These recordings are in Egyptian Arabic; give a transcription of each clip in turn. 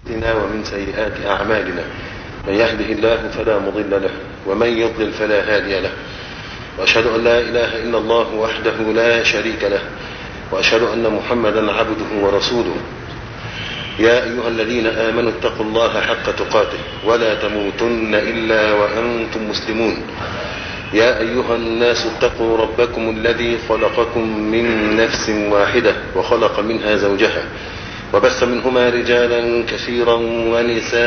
أنفسنا ومن سيئات أعمالنا من يهده الله فلا مضل له ومن يضلل فلا هادي له وأشهد أن لا إله إلا الله وحده لا شريك له وأشهد أن محمدا عبده ورسوله يا أيها الذين آمنوا اتقوا الله حق تقاته ولا تموتن إلا وأنتم مسلمون يا أيها الناس اتقوا ربكم الذي خلقكم من نفس واحدة وخلق منها زوجها وبث منهما رجالا كثيرا ونساء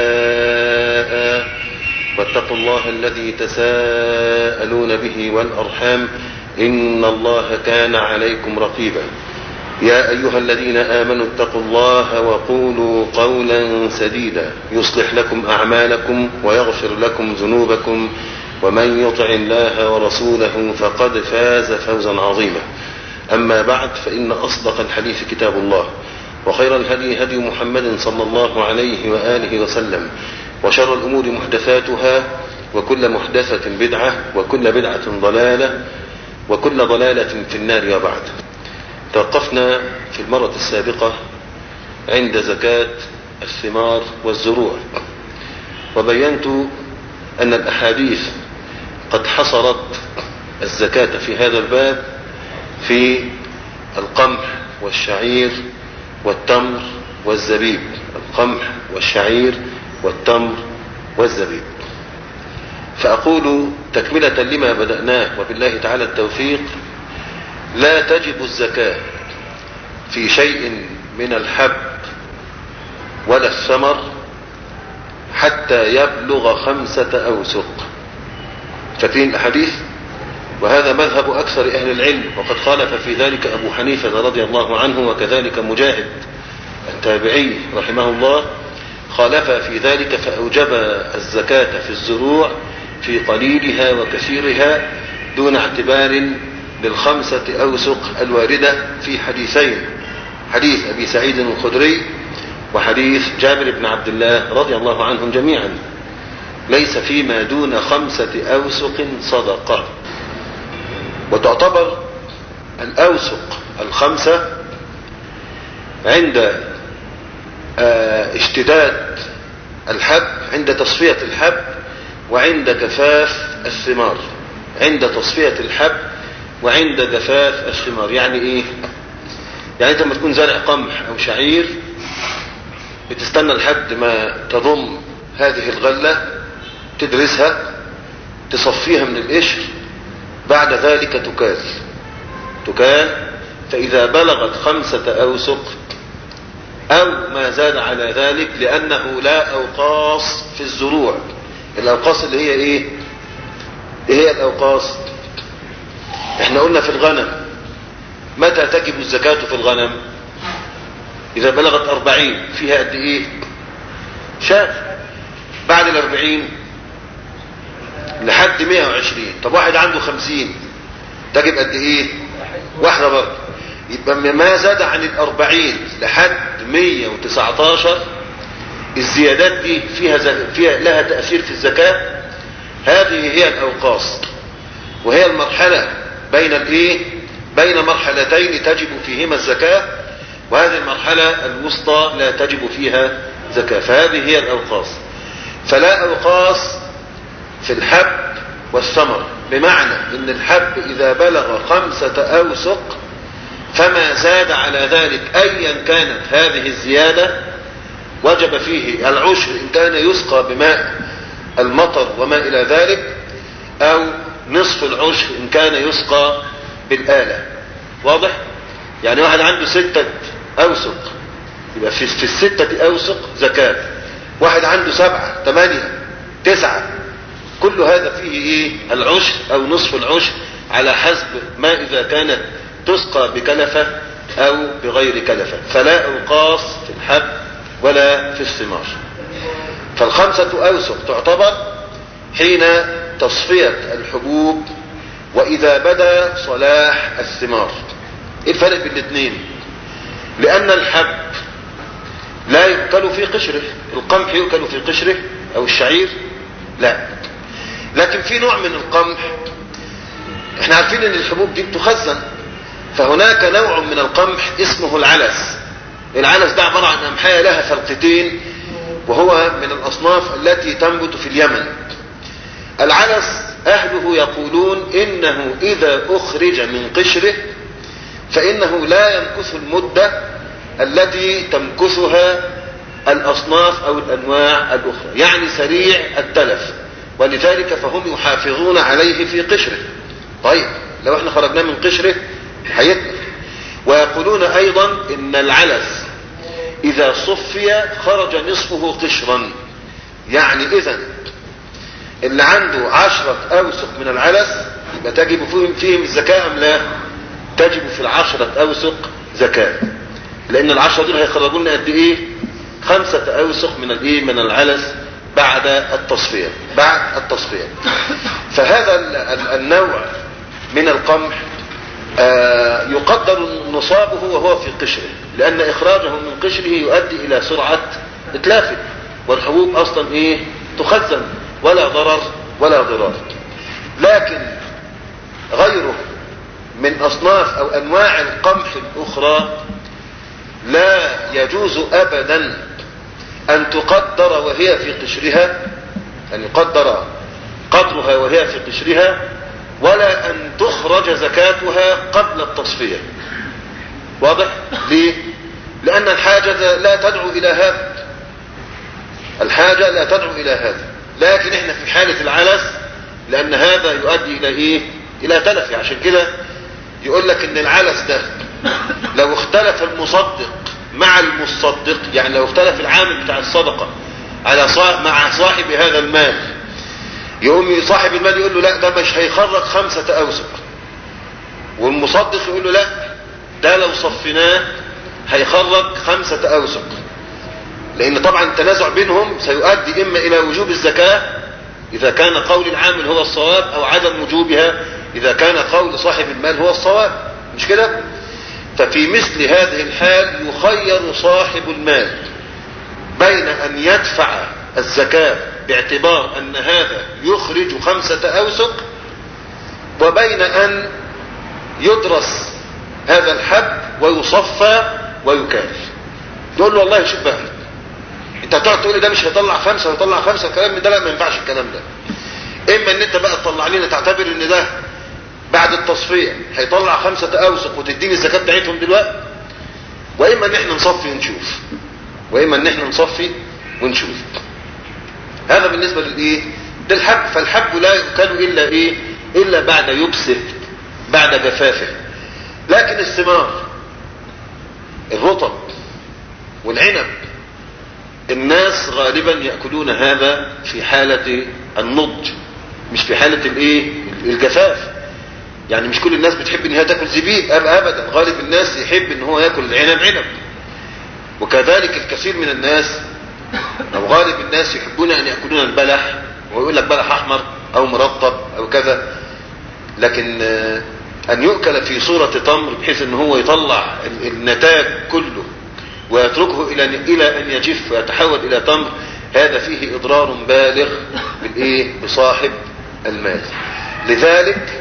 واتقوا الله الذي تساءلون به والأرحام إن الله كان عليكم رقيبا يا أيها الذين آمنوا اتقوا الله وقولوا قولا سديدا يصلح لكم أعمالكم ويغفر لكم ذنوبكم ومن يطع الله ورسوله فقد فاز فوزا عظيما أما بعد فإن أصدق الحديث كتاب الله وخير الهدي هدي محمد صلى الله عليه وآله وسلم وشر الأمور محدثاتها وكل محدثة بدعة وكل بدعة ضلالة وكل ضلالة في النار وبعد توقفنا في المرة السابقة عند زكاة الثمار والزروع وبينت أن الأحاديث قد حصرت الزكاة في هذا الباب في القمح والشعير والتمر والزبيب القمح والشعير والتمر والزبيب فأقول تكملة لما بدأناه وبالله تعالى التوفيق لا تجب الزكاة في شيء من الحب ولا الثمر حتى يبلغ خمسة أوسق فاكرين الأحاديث وهذا مذهب أكثر أهل العلم وقد خالف في ذلك أبو حنيفة رضي الله عنه وكذلك مجاهد التابعي رحمه الله خالف في ذلك فأوجب الزكاة في الزروع في قليلها وكثيرها دون اعتبار للخمسة أوسق الواردة في حديثين حديث أبي سعيد الخدري وحديث جابر بن عبد الله رضي الله عنهم جميعا ليس فيما دون خمسة أوسق صدقة وتعتبر الأوسق الخمسة عند اشتداد الحب عند تصفية الحب وعند جفاف الثمار عند تصفية الحب وعند جفاف الثمار يعني ايه يعني انت لما تكون زارع قمح او شعير بتستنى لحد ما تضم هذه الغلة تدرسها تصفيها من القشر بعد ذلك تكال تكال فإذا بلغت خمسة أوسق أو ما زاد على ذلك لأنه لا أوقاص في الزروع الأوقاص اللي هي إيه إيه هي الأوقاص احنا قلنا في الغنم متى تجب الزكاة في الغنم إذا بلغت أربعين فيها قد إيه شاف بعد الأربعين لحد مئة وعشرين طب واحد عنده خمسين تجب قد إيه واحدة برضه يبقى ما زاد عن الأربعين لحد مية وتسعتاشر الزيادات دي فيها, فيها لها تأثير في الزكاة هذه هي الأوقاص وهي المرحلة بين الايه بين مرحلتين تجب فيهما الزكاة وهذه المرحلة الوسطى لا تجب فيها زكاة فهذه هي الأوقاص فلا أوقاص في الحب والثمر بمعنى ان الحب اذا بلغ خمسة اوسق فما زاد على ذلك ايا كانت هذه الزيادة وجب فيه العشر ان كان يسقى بماء المطر وما الى ذلك او نصف العشر ان كان يسقى بالآلة واضح يعني واحد عنده ستة اوسق يبقى في, في الستة اوسق زكاة واحد عنده سبعة ثمانية تسعة كل هذا فيه ايه العشر او نصف العشر على حسب ما اذا كانت تسقى بكلفة او بغير كلفة فلا اوقاص في الحب ولا في الثمار فالخمسة اوسق تعتبر حين تصفية الحبوب واذا بدا صلاح الثمار ايه الفرق بين الاثنين لان الحب لا يؤكل في قشره القمح يؤكل في قشره او الشعير لا لكن في نوع من القمح احنا عارفين ان الحبوب دي بتخزن فهناك نوع من القمح اسمه العلس العلس ده عبارة عن أمحاية لها فلقتين وهو من الأصناف التي تنبت في اليمن العلس أهله يقولون إنه إذا أخرج من قشره فإنه لا يمكث المدة التي تمكثها الأصناف أو الأنواع الأخرى يعني سريع التلف ولذلك فهم يحافظون عليه في قشره طيب لو احنا خرجناه من قشره هيتلف ويقولون أيضا إن العلس إذا صفي خرج نصفه قشرا يعني إذا اللي عنده عشرة أوسق من العلس يبقى تجب فيهم, فيهم الزكاة أم لا تجب في العشرة أوسق زكاة لأن العشرة دول هيخرجوا لنا قد إيه خمسة أوسق من الإيه من العلس بعد التصفية بعد التصفية فهذا النوع من القمح آه يقدر نصابه وهو في قشره لأن إخراجه من قشره يؤدي إلى سرعة إتلافه والحبوب أصلا إيه تخزن ولا ضرر ولا ضرار لكن غيره من أصناف أو أنواع القمح الأخرى لا يجوز أبدا أن تقدر وهي في قشرها أن يقدر قدرها وهي في قشرها ولا أن تخرج زكاتها قبل التصفية واضح؟ ليه؟ لأن الحاجة لا تدعو إلى هذا الحاجة لا تدعو إلى هذا لكن احنا في حالة العلس لأن هذا يؤدي إلى إيه؟ إلى تلف عشان كده يقول لك إن العلس ده لو اختلف المصدق مع المصدق يعني لو اختلف العامل بتاع الصدقة على صاحب مع صاحب هذا المال يقوم صاحب المال يقول له لا ده مش هيخرج خمسة أوسق والمصدق يقول له لا ده لو صفناه هيخرج خمسة أوسق لأن طبعا التنازع بينهم سيؤدي إما إلى وجوب الزكاة إذا كان قول العامل هو الصواب أو عدم وجوبها إذا كان قول صاحب المال هو الصواب مش كده ففي مثل هذه الحال يخير صاحب المال بين أن يدفع الزكاة باعتبار أن هذا يخرج خمسة أوسق وبين أن يدرس هذا الحب ويصفى ويكال يقول له والله شوف بقى انت هتقعد تقول لي ده مش هيطلع خمسة ويطلع خمسة الكلام ده لا ما ينفعش الكلام ده اما ان انت بقى تطلع لنا تعتبر ان ده بعد التصفية هيطلع خمسة اوسق وتديني الزكاة بتاعتهم دلوقتي واما ان احنا نصفي ونشوف واما ان احنا نصفي ونشوف هذا بالنسبة للايه ده الحب فالحب لا يؤكل الا ايه الا بعد يبسه بعد جفافه لكن الثمار الرطب والعنب الناس غالبا يأكلون هذا في حالة النضج مش في حالة الايه الجفاف يعني مش كل الناس بتحب ان هي تاكل زبيب ابدا غالب الناس يحب ان هو ياكل العنب عنب وكذلك الكثير من الناس او غالب الناس يحبون ان ياكلون البلح ويقول لك بلح احمر او مرطب او كذا لكن ان يؤكل في صورة تمر بحيث ان هو يطلع النتاج كله ويتركه الى الى ان يجف ويتحول الى تمر هذا فيه اضرار بالغ بالايه بصاحب المال لذلك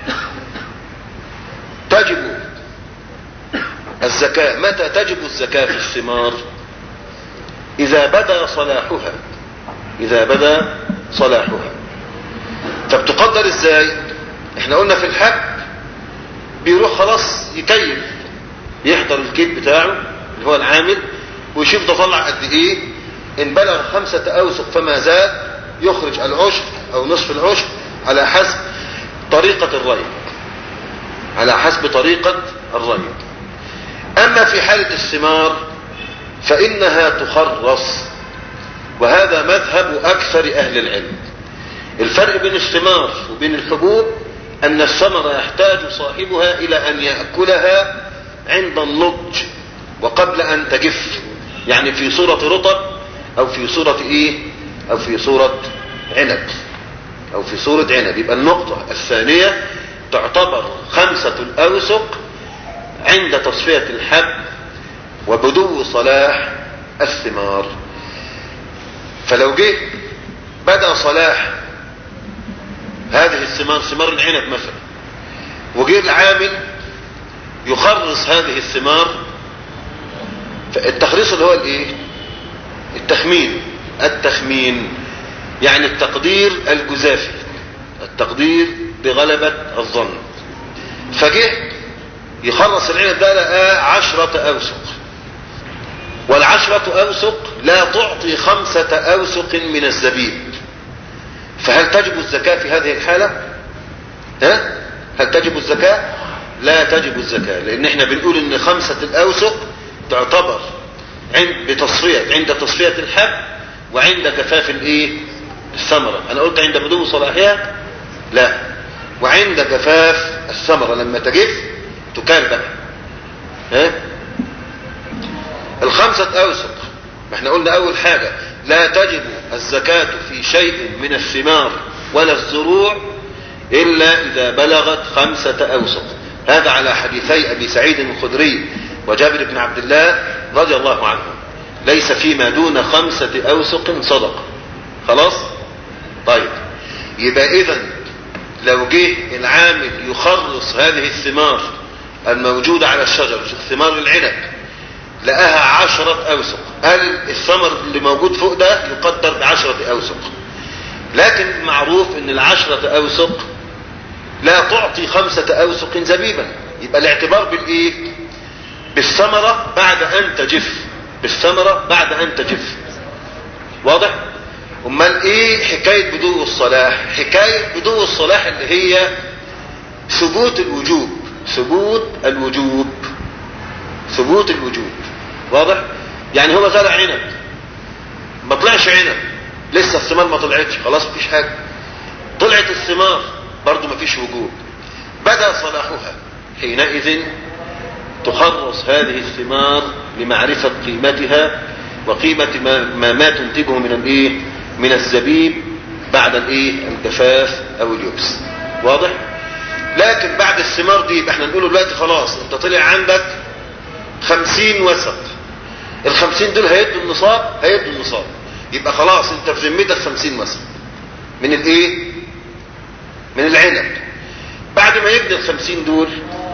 تجب الزكاة متى تجب الزكاة في الثمار اذا بدا صلاحها اذا بدا صلاحها طب تقدر ازاي احنا قلنا في الحب بيروح خلاص يكيف يحضر الكيل بتاعه اللي هو العامل ويشوف ده طلع قد ايه ان بلغ خمسة اوسق فما زاد يخرج العشر او نصف العشر على حسب طريقة الري على حسب طريقة الري اما في حالة الثمار فانها تخرص وهذا مذهب اكثر اهل العلم الفرق بين الثمار وبين الحبوب ان الثمرة يحتاج صاحبها الى ان يأكلها عند النضج وقبل ان تجف يعني في صورة رطب او في صورة ايه او في صورة عنب او في صورة عنب يبقى النقطة الثانية تعتبر خمسة الاوسق عند تصفية الحب وبدو صلاح الثمار فلو جه بدأ صلاح هذه الثمار ثمار العنب مثلا وجه العامل يخرص هذه الثمار التخريص اللي هو الايه التخمين التخمين يعني التقدير الجزافي التقدير بغلبة الظن فجه يخلص العنب ده لقاه عشرة أوسق والعشرة أوسق لا تعطي خمسة أوسق من الزبيب فهل تجب الزكاة في هذه الحالة ها؟ هل تجب الزكاة لا تجب الزكاة لان احنا بنقول ان خمسة الاوسق تعتبر عند بتصفية عند تصفية الحب وعند كفاف الايه الثمرة انا قلت عند بدو صلاحها لا وعند جفاف الثمرة لما تجف تكال بقى ها الخمسة اوسق ما احنا قلنا اول حاجة لا تجب الزكاة في شيء من الثمار ولا الزروع الا اذا بلغت خمسة اوسق هذا على حديثي ابي سعيد الخدري وجابر بن عبد الله رضي الله عنهم ليس فيما دون خمسة اوسق صدقة خلاص طيب يبقى اذا لو جه العامل يخرص هذه الثمار الموجودة على الشجر ثمار العنب لقاها عشرة أوسق قال الثمر اللي موجود فوق ده يقدر بعشرة أوسق لكن معروف ان العشرة أوسق لا تعطي خمسة أوسق زبيبا يبقى الاعتبار بالإيه بالثمرة بعد أن تجف بالثمرة بعد أن تجف واضح امال ايه حكاية بدو الصلاح حكاية بدو الصلاح اللي هي ثبوت الوجوب ثبوت الوجوب ثبوت الوجوب واضح يعني هو زرع عنب ما طلعش عنب لسه الثمار ما طلعتش خلاص مفيش حاجة طلعت الثمار برضو مفيش وجوب بدا صلاحها حينئذ تخرص هذه الثمار لمعرفة قيمتها وقيمة ما, ما, ما تنتجه من الايه من الزبيب بعد الايه الجفاف او اليبس واضح لكن بعد الثمار دي احنا نقوله دلوقتي خلاص انت طلع عندك خمسين وسق الخمسين دول هيدوا النصاب هيدوا النصاب يبقى خلاص انت في ذمتك خمسين وسق من الايه من العنب بعد ما يبني الخمسين دول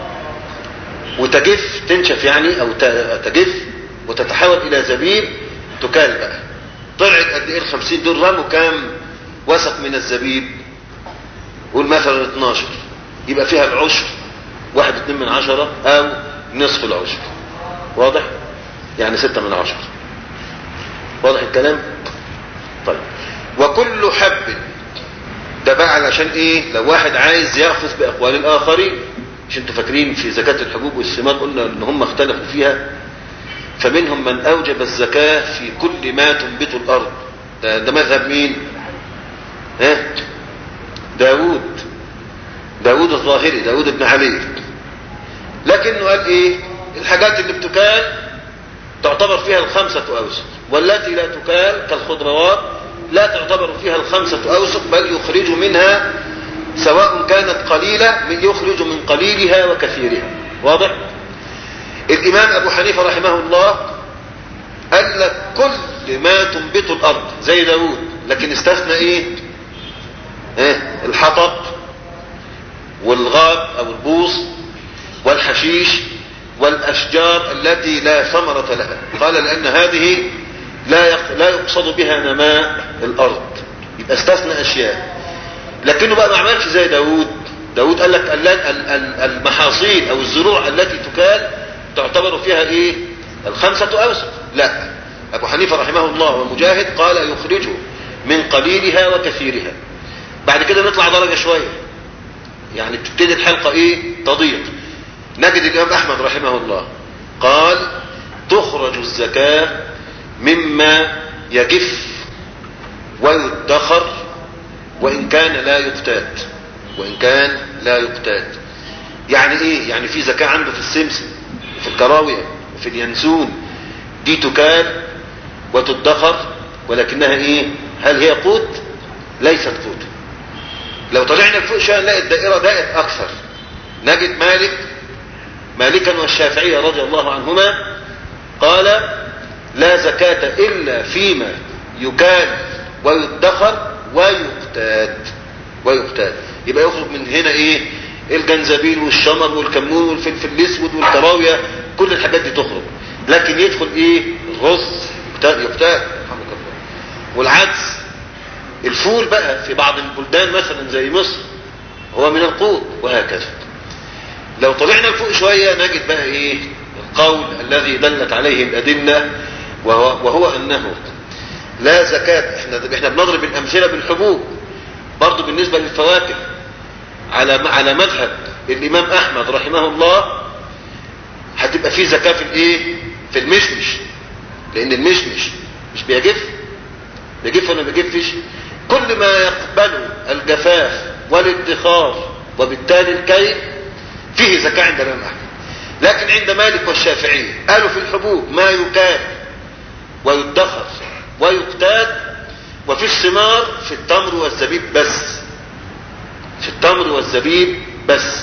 وتجف تنشف يعني او تجف وتتحول الى زبيب تكال بقى طلعت قد ايه الخمسين دول رموا كام وسق من الزبيب قول مثلا 12 يبقى فيها العشر واحد اتنين من عشرة او نصف العشر واضح يعني ستة من عشرة واضح الكلام طيب وكل حب ده بقى علشان ايه لو واحد عايز يأخذ باقوال الاخرين مش انتوا فاكرين في زكاة الحبوب والثمار قلنا ان هم اختلفوا فيها فمنهم من اوجب الزكاة في كل ما تنبت الارض ده, ده مذهب مين ها داود داود الظاهري داود بن علي لكنه قال ايه الحاجات اللي بتكال تعتبر فيها الخمسة اوسق والتي لا تكال كالخضروات لا تعتبر فيها الخمسة اوسق بل يخرج منها سواء كانت قليلة يخرج من قليلها وكثيرها واضح الامام ابو حنيفة رحمه الله قال لك كل ما تنبت الارض زي داود لكن استثنى ايه ايه الحطب والغاب او البوص والحشيش والاشجار التي لا ثمرة لها قال لان هذه لا لا يقصد بها نماء الارض يبقى استثنى اشياء لكنه بقى ما عملش زي داود داود قال لك المحاصيل او الزروع التي تكال تعتبر فيها ايه الخمسة اوسق لا ابو حنيفة رحمه الله ومجاهد قال يخرج من قليلها وكثيرها بعد كده نطلع درجة شوية يعني تبتدي الحلقة ايه تضيق نجد الامام احمد رحمه الله قال تخرج الزكاة مما يجف ويدخر وان كان لا يقتات وان كان لا يقتات يعني ايه يعني في زكاة عنده في السمسم في الكراوية وفي اليانسون دي تكال وتدخر ولكنها ايه هل هي قوت ليست قوت لو طلعنا فوق شويه نلاقي الدائرة دائت اكثر نجد مالك مالكا والشافعية رضي الله عنهما قال لا زكاة الا فيما يكال ويدخر ويقتات ويقتات يبقى يخرج من هنا ايه الجنزبيل والشمر والكمون والفلفل الاسود والكراوية كل الحاجات دي تخرج لكن يدخل ايه الرز يقتات يقتات الفول بقى في بعض البلدان مثلا زي مصر هو من القوت وهكذا لو طلعنا لفوق شوية نجد بقى ايه القول الذي دلت عليه الأدلة وهو, وهو أنه لا زكاة احنا احنا بنضرب الأمثلة بالحبوب برضه بالنسبة للفواكه على على مذهب الإمام أحمد رحمه الله هتبقى فيه زكاة في الايه في المشمش لأن المشمش مش بيجف بيجف ولا بيجفش كل ما يقبله الجفاف والادخار وبالتالي الكيل فيه زكاة عند الإمام أحمد لكن عند مالك والشافعي قالوا في الحبوب ما يكاد ويدخر ويقتاد وفي الثمار في التمر والزبيب بس في التمر والزبيب بس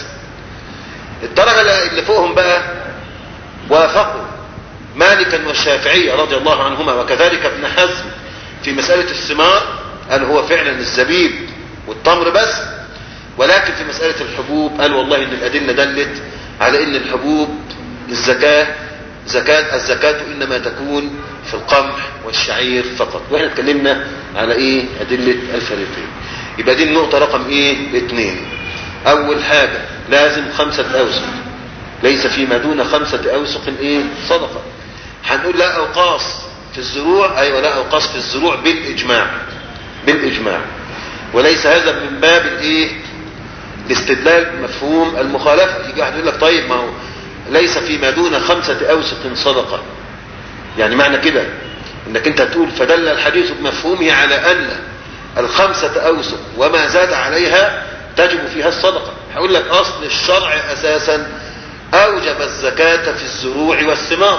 الدرجة اللي فوقهم بقى وافقوا مالكا والشافعية رضي الله عنهما وكذلك ابن حزم في مسألة الثمار قال هو فعلا الزبيب والتمر بس ولكن في مسألة الحبوب قال والله ان الأدلة دلت على ان الحبوب الزكاة زكاة الزكاة انما تكون في القمح والشعير فقط واحنا اتكلمنا على ايه ادلة الفريقين يبقى دي النقطة رقم ايه اتنين اول حاجة لازم خمسة اوسق ليس فيما دون خمسة اوسق ايه صدقة هنقول لا اوقاص في الزروع ايوه لا اوقاص في الزروع بالاجماع بالاجماع وليس هذا من باب الايه الاستدلال بمفهوم المخالفة يجي واحد يقول لك طيب ما هو ليس فيما دون خمسة اوسق صدقة يعني معنى كده انك انت تقول فدل الحديث بمفهومه على ان الخمسة اوسق وما زاد عليها تجب فيها الصدقة هقول لك اصل الشرع اساسا اوجب الزكاة في الزروع والثمار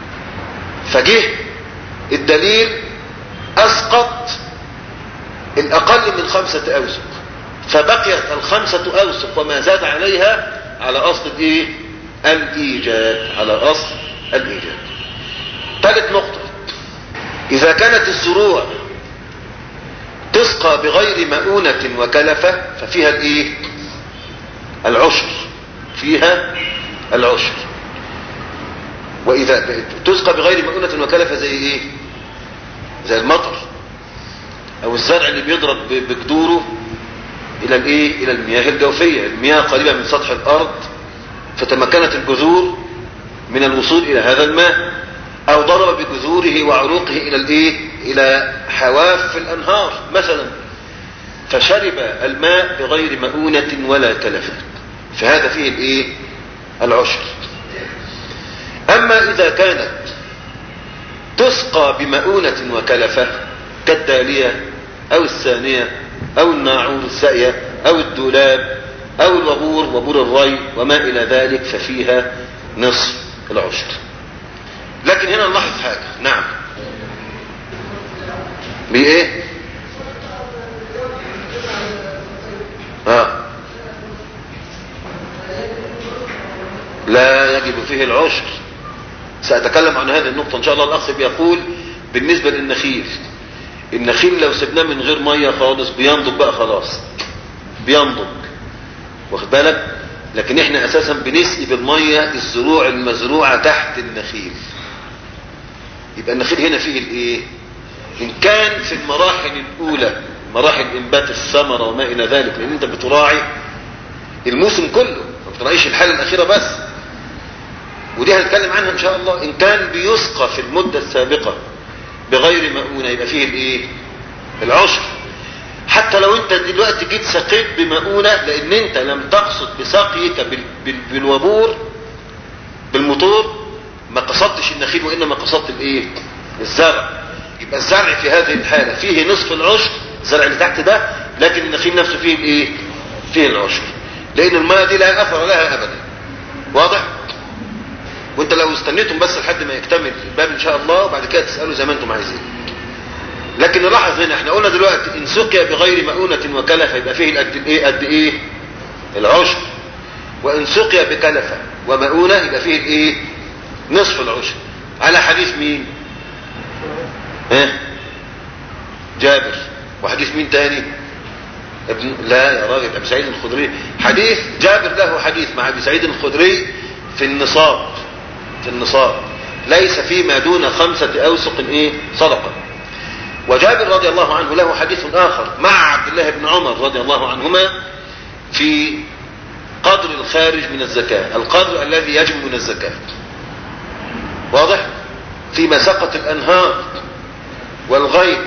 فجه الدليل اسقط الاقل من خمسة اوسق فبقيت الخمسة اوسق وما زاد عليها على اصل الايه الايجاد على اصل الايجاد ثالث نقطة اذا كانت الزروع تسقى بغير مؤونة وكلفة ففيها الايه العشر فيها العشر واذا تسقى بغير مؤونة وكلفة زي ايه زي المطر او الزرع اللي بيضرب بجذوره الى الايه الى المياه الجوفية المياه قريبة من سطح الارض فتمكنت الجذور من الوصول الى هذا الماء او ضرب بجذوره وعروقه الى الايه الى حواف الانهار مثلا فشرب الماء بغير مؤونة ولا كلفة فهذا فيه الايه العشر اما اذا كانت تسقى بمؤونة وكلفة كالدالية او الثانية او الناعور السائية او الدولاب او الوبور وبور الري وما الى ذلك ففيها نصف العشر لكن هنا نلاحظ حاجة نعم بايه اه لا يجب فيه العشر سأتكلم عن هذه النقطة ان شاء الله الاخ بيقول بالنسبة للنخيل النخيل لو سبناه من غير مية خالص بينضج بقى خلاص بينضج واخد بالك لكن احنا اساسا بنسقي بالمية الزروع المزروعة تحت النخيل يبقى النخيل هنا فيه الايه ان كان في المراحل الاولى مراحل انبات الثمرة وما الى ذلك لان انت بتراعي الموسم كله ما بتراعيش الحالة الاخيرة بس ودي هنتكلم عنها ان شاء الله ان كان بيسقى في المدة السابقة بغير مؤونة يبقى فيه الايه العشر حتى لو انت دلوقتي جيت سقيت بمؤونة لان انت لم تقصد بسقيك بال... بال... بالوبور بالموتور ما قصدتش النخيل وانما قصدت الايه الزرع يبقى الزرع في هذه الحالة فيه نصف العشر الزرع اللي تحت ده لكن النخيل نفسه فيه الايه فيه العشر لان الماء دي لا اثر لها ابدا واضح وانت لو استنيتم بس لحد ما يكتمل الباب ان شاء الله وبعد كده تسالوا زي ما انتم عايزين لكن نلاحظ هنا احنا قلنا دلوقتي ان سقي بغير مؤونة وكلفة يبقى فيه قد ايه قد ايه العشر وان سقي بكلفة ومؤونة يبقى فيه الايه نصف العشر على حديث مين ها جابر وحديث مين تاني ابن لا يا راجل ابي سعيد الخدري حديث جابر له حديث مع ابي سعيد الخدري في النصاب في النصاب ليس فيما دون خمسة اوسق ايه صدقة وجابر رضي الله عنه له حديث آخر مع عبد الله بن عمر رضي الله عنهما في قدر الخارج من الزكاة القدر الذي يجب من الزكاة واضح فيما سقط الأنهار والغيب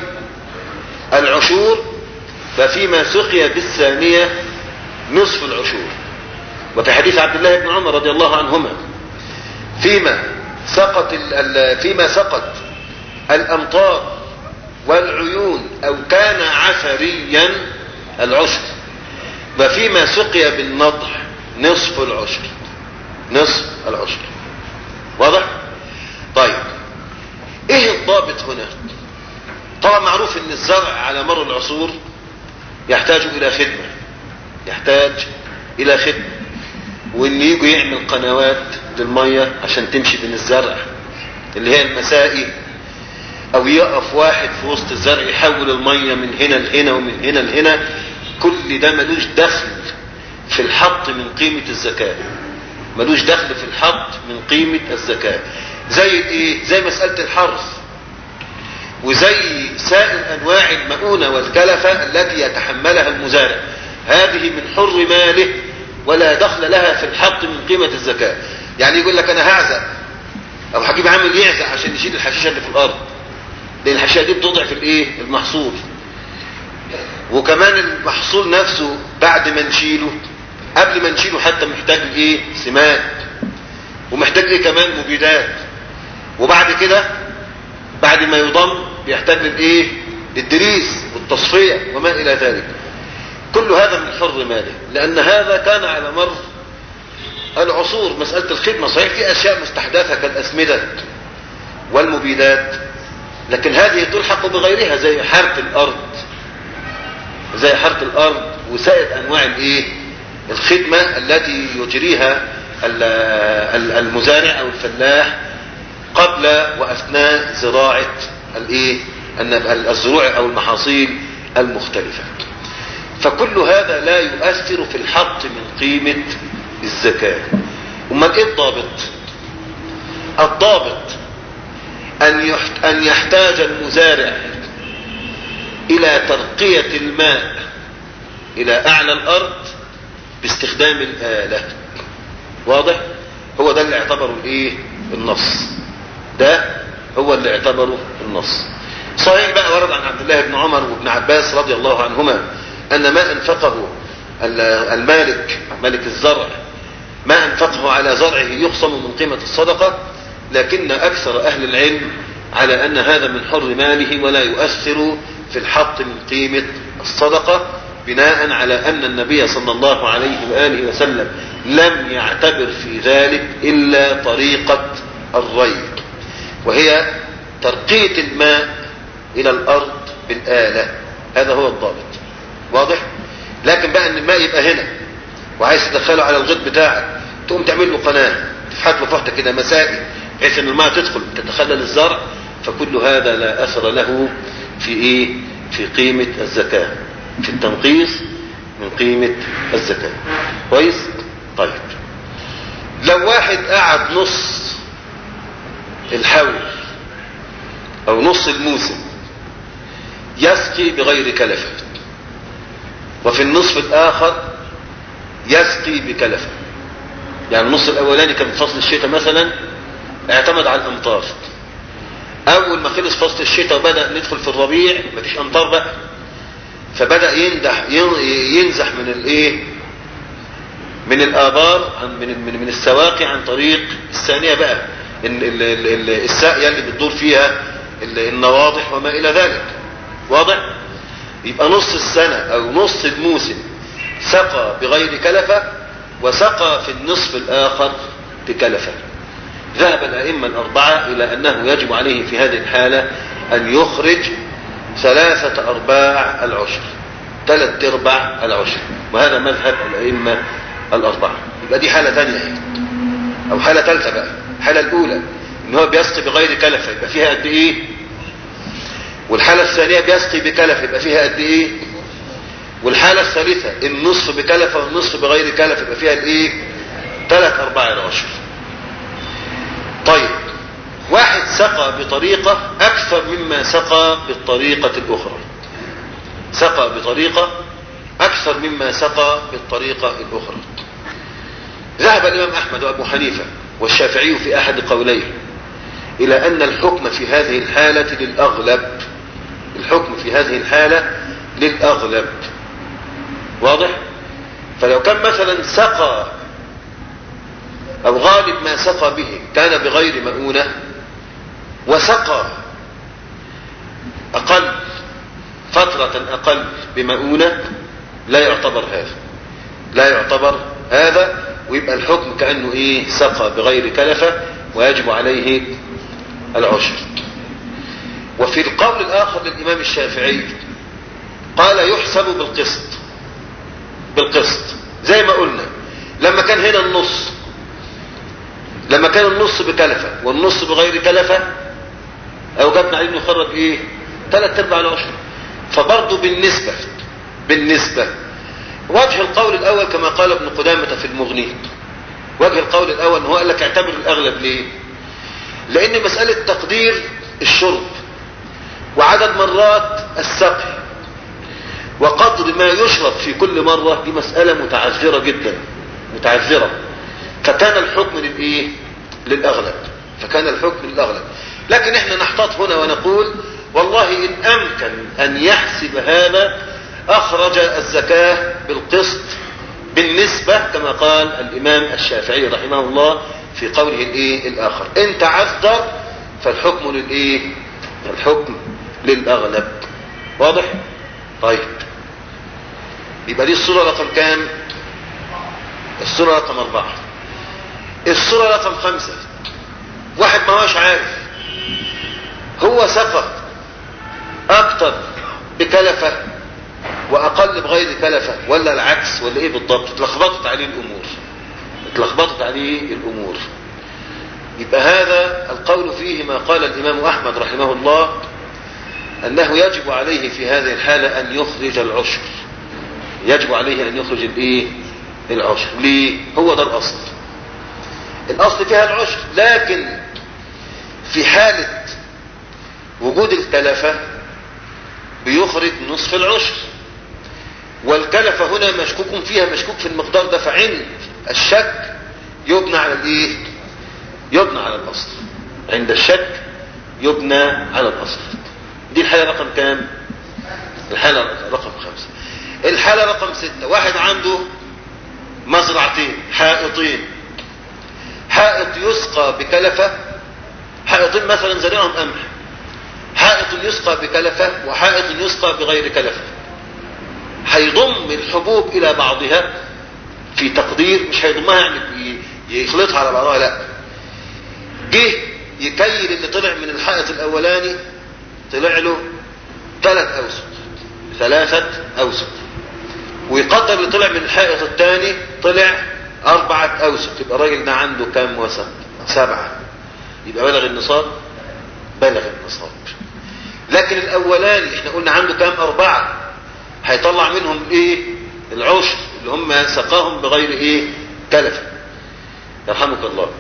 العشور ففيما سقي بالثانية نصف العشور وفي حديث عبد الله بن عمر رضي الله عنهما فيما سقط فيما سقط الأمطار والعيون أو كان عثريا العشر وفيما سقي بالنضح نصف العشر نصف العشر واضح طيب ايه الضابط هنا طبعا معروف ان الزرع على مر العصور يحتاج الى خدمة يحتاج الى خدمة وان يجي يعمل قنوات للمية عشان تمشي بين الزرع اللي هي المسائي او يقف واحد في وسط الزرع يحول المية من هنا لهنا ومن هنا لهنا كل ده ملوش دخل في الحط من قيمة الزكاة ملوش دخل في الحط من قيمة الزكاة زي ايه زي مسألة الحرث وزي سائر انواع المؤونة والكلفة التي يتحملها المزارع هذه من حر ماله ولا دخل لها في الحط من قيمة الزكاة يعني يقول لك انا هعزق او هجيب عامل يعزق عشان يشيل الحشيشة اللي في الارض لان الحشيشة دي بتضعف الايه المحصول وكمان المحصول نفسه بعد ما نشيله قبل ما نشيله حتى محتاج ايه سماد ومحتاج ايه كمان مبيدات وبعد كده بعد ما يضم بيحتاج للايه للدريس والتصفية وما الى ذلك كل هذا من حر ماله لان هذا كان على مر العصور مسألة الخدمة صحيح في اشياء مستحدثة كالاسمدة والمبيدات لكن هذه تلحق بغيرها زي حرث الارض زي حرث الارض وسائر انواع الايه الخدمة التي يجريها المزارع او الفلاح قبل واثناء زراعة الايه الزروع او المحاصيل المختلفة فكل هذا لا يؤثر في الحط من قيمة الزكاة امال ايه الضابط الضابط ان ان يحتاج المزارع الى ترقية الماء الى اعلى الارض باستخدام الآلة واضح هو ده اللي اعتبره الايه النص ده هو اللي اعتبره النص صحيح بقى ورد عن عبد الله بن عمر وابن عباس رضي الله عنهما ان ما انفقه المالك ملك الزرع ما انفقه على زرعه يخصم من قيمة الصدقة لكن اكثر اهل العلم على ان هذا من حر ماله ولا يؤثر في الحط من قيمة الصدقة بناء على أن النبي صلى الله عليه وآله وسلم لم يعتبر في ذلك إلا طريقة الري وهي ترقية الماء إلى الأرض بالآلة هذا هو الضابط واضح لكن بقى أن الماء يبقى هنا وعايز تدخله على الغيط بتاعك تقوم تعمل له قناة تفحت له فحتة كده مسائي بحيث ان الماء تدخل تتخلل الزرع فكل هذا لا أثر له في إيه في قيمة الزكاة في التنقيص من قيمة الزكاة كويس طيب لو واحد قعد نص الحول او نص الموسم يسقي بغير كلفة وفي النصف الاخر يسقي بكلفة يعني النص الاولاني كان في فصل الشتاء مثلا اعتمد على الامطار اول ما خلص فصل الشتاء وبدأ ندخل في الربيع مفيش امطار بقى فبدأ يندح ينزح من الايه من الآبار من من من السواقي عن طريق الثانية بقى الساقية اللي بتدور فيها النواضح وما إلى ذلك واضح يبقى نص السنة أو نص الموسم سقى بغير كلفة وسقى في النصف الآخر بكلفة ذهب الأئمة الأربعة إلى أنه يجب عليه في هذه الحالة أن يخرج ثلاثة أرباع العشر ثلاث أرباع العشر وهذا مذهب الأئمة الأربعة يبقى دي حالة ثانية أو حالة ثالثة بقى الحالة الأولى إن هو بيسقي بغير كلفة يبقى فيها قد إيه والحالة الثانية بيسقي بكلفة يبقى فيها قد إيه والحالة الثالثة النصف بكلفة والنصف بغير كلفة يبقى فيها الإيه ثلاث أرباع العشر طيب واحد سقى بطريقة أكثر مما سقى بالطريقة الأخرى سقى بطريقة أكثر مما سقى بالطريقة الأخرى ذهب الإمام أحمد وأبو حنيفة والشافعي في أحد قوليه إلى أن الحكم في هذه الحالة للأغلب الحكم في هذه الحالة للأغلب واضح فلو كان مثلا سقى أو غالب ما سقى به كان بغير مؤونة وسقى أقل فترة أقل بمؤونة لا يعتبر هذا لا يعتبر هذا ويبقى الحكم كأنه إيه سقى بغير كلفة ويجب عليه العشر وفي القول الآخر للإمام الشافعي قال يحسب بالقسط بالقسط زي ما قلنا لما كان هنا النص لما كان النص بكلفة والنص بغير كلفة أوجبنا عليه يخرج إيه ثلاث أرباع العشر فبرضه بالنسبة بالنسبة وجه القول الأول كما قال ابن قدامة في المغني وجه القول الأول هو قال لك اعتبر الأغلب ليه لأن مسألة تقدير الشرب وعدد مرات السقي وقدر ما يشرب في كل مرة دي مسألة متعذرة جدا متعذرة فكان الحكم للإيه للأغلب فكان الحكم للأغلب لكن احنا نحتاط هنا ونقول والله إن أمكن أن يحسب هذا أخرج الزكاة بالقسط بالنسبة كما قال الإمام الشافعي رحمه الله في قوله الإيه الآخر إن تعذر فالحكم للإيه الحكم للأغلب واضح طيب يبقى دي الصورة رقم كام الصورة رقم أربعة الصورة رقم خمسة واحد ما هوش عارف هو سقط أكتر بكلفة وأقل بغير كلفة ولا العكس ولا إيه بالضبط اتلخبطت عليه الأمور اتلخبطت عليه الأمور يبقى هذا القول فيه ما قال الإمام أحمد رحمه الله أنه يجب عليه في هذه الحالة أن يخرج العشر يجب عليه أن يخرج الإيه العشر ليه هو ده الأصل الأصل فيها العشر لكن في حالة وجود الكلفة بيخرج نصف العشر والكلفة هنا مشكوك فيها مشكوك في المقدار ده فعند الشك يبنى على الايه يبنى على الاصل عند الشك يبنى على الاصل دي الحالة رقم كام الحالة رقم خمسة الحالة رقم ستة واحد عنده مزرعتين حائطين حائط يسقى بكلفة حائطين مثلا زرعهم قمح حائط يسقى بكلفة وحائط يسقى بغير كلفة هيضم الحبوب الى بعضها في تقدير مش هيضمها يعني يخلطها على بعضها لا جه يكيل اللي طلع من الحائط الاولاني طلع له ثلاث اوسط ثلاثة اوسط ويقدر اللي طلع من الحائط الثاني طلع اربعة اوسط يبقى الراجل ده عنده كام وسط سبعة يبقى بلغ النصاب بلغ النصاب لكن الاولاني احنا قلنا عنده كام اربعة هيطلع منهم ايه العشر اللي هم سقاهم بغير ايه كلفة يرحمك الله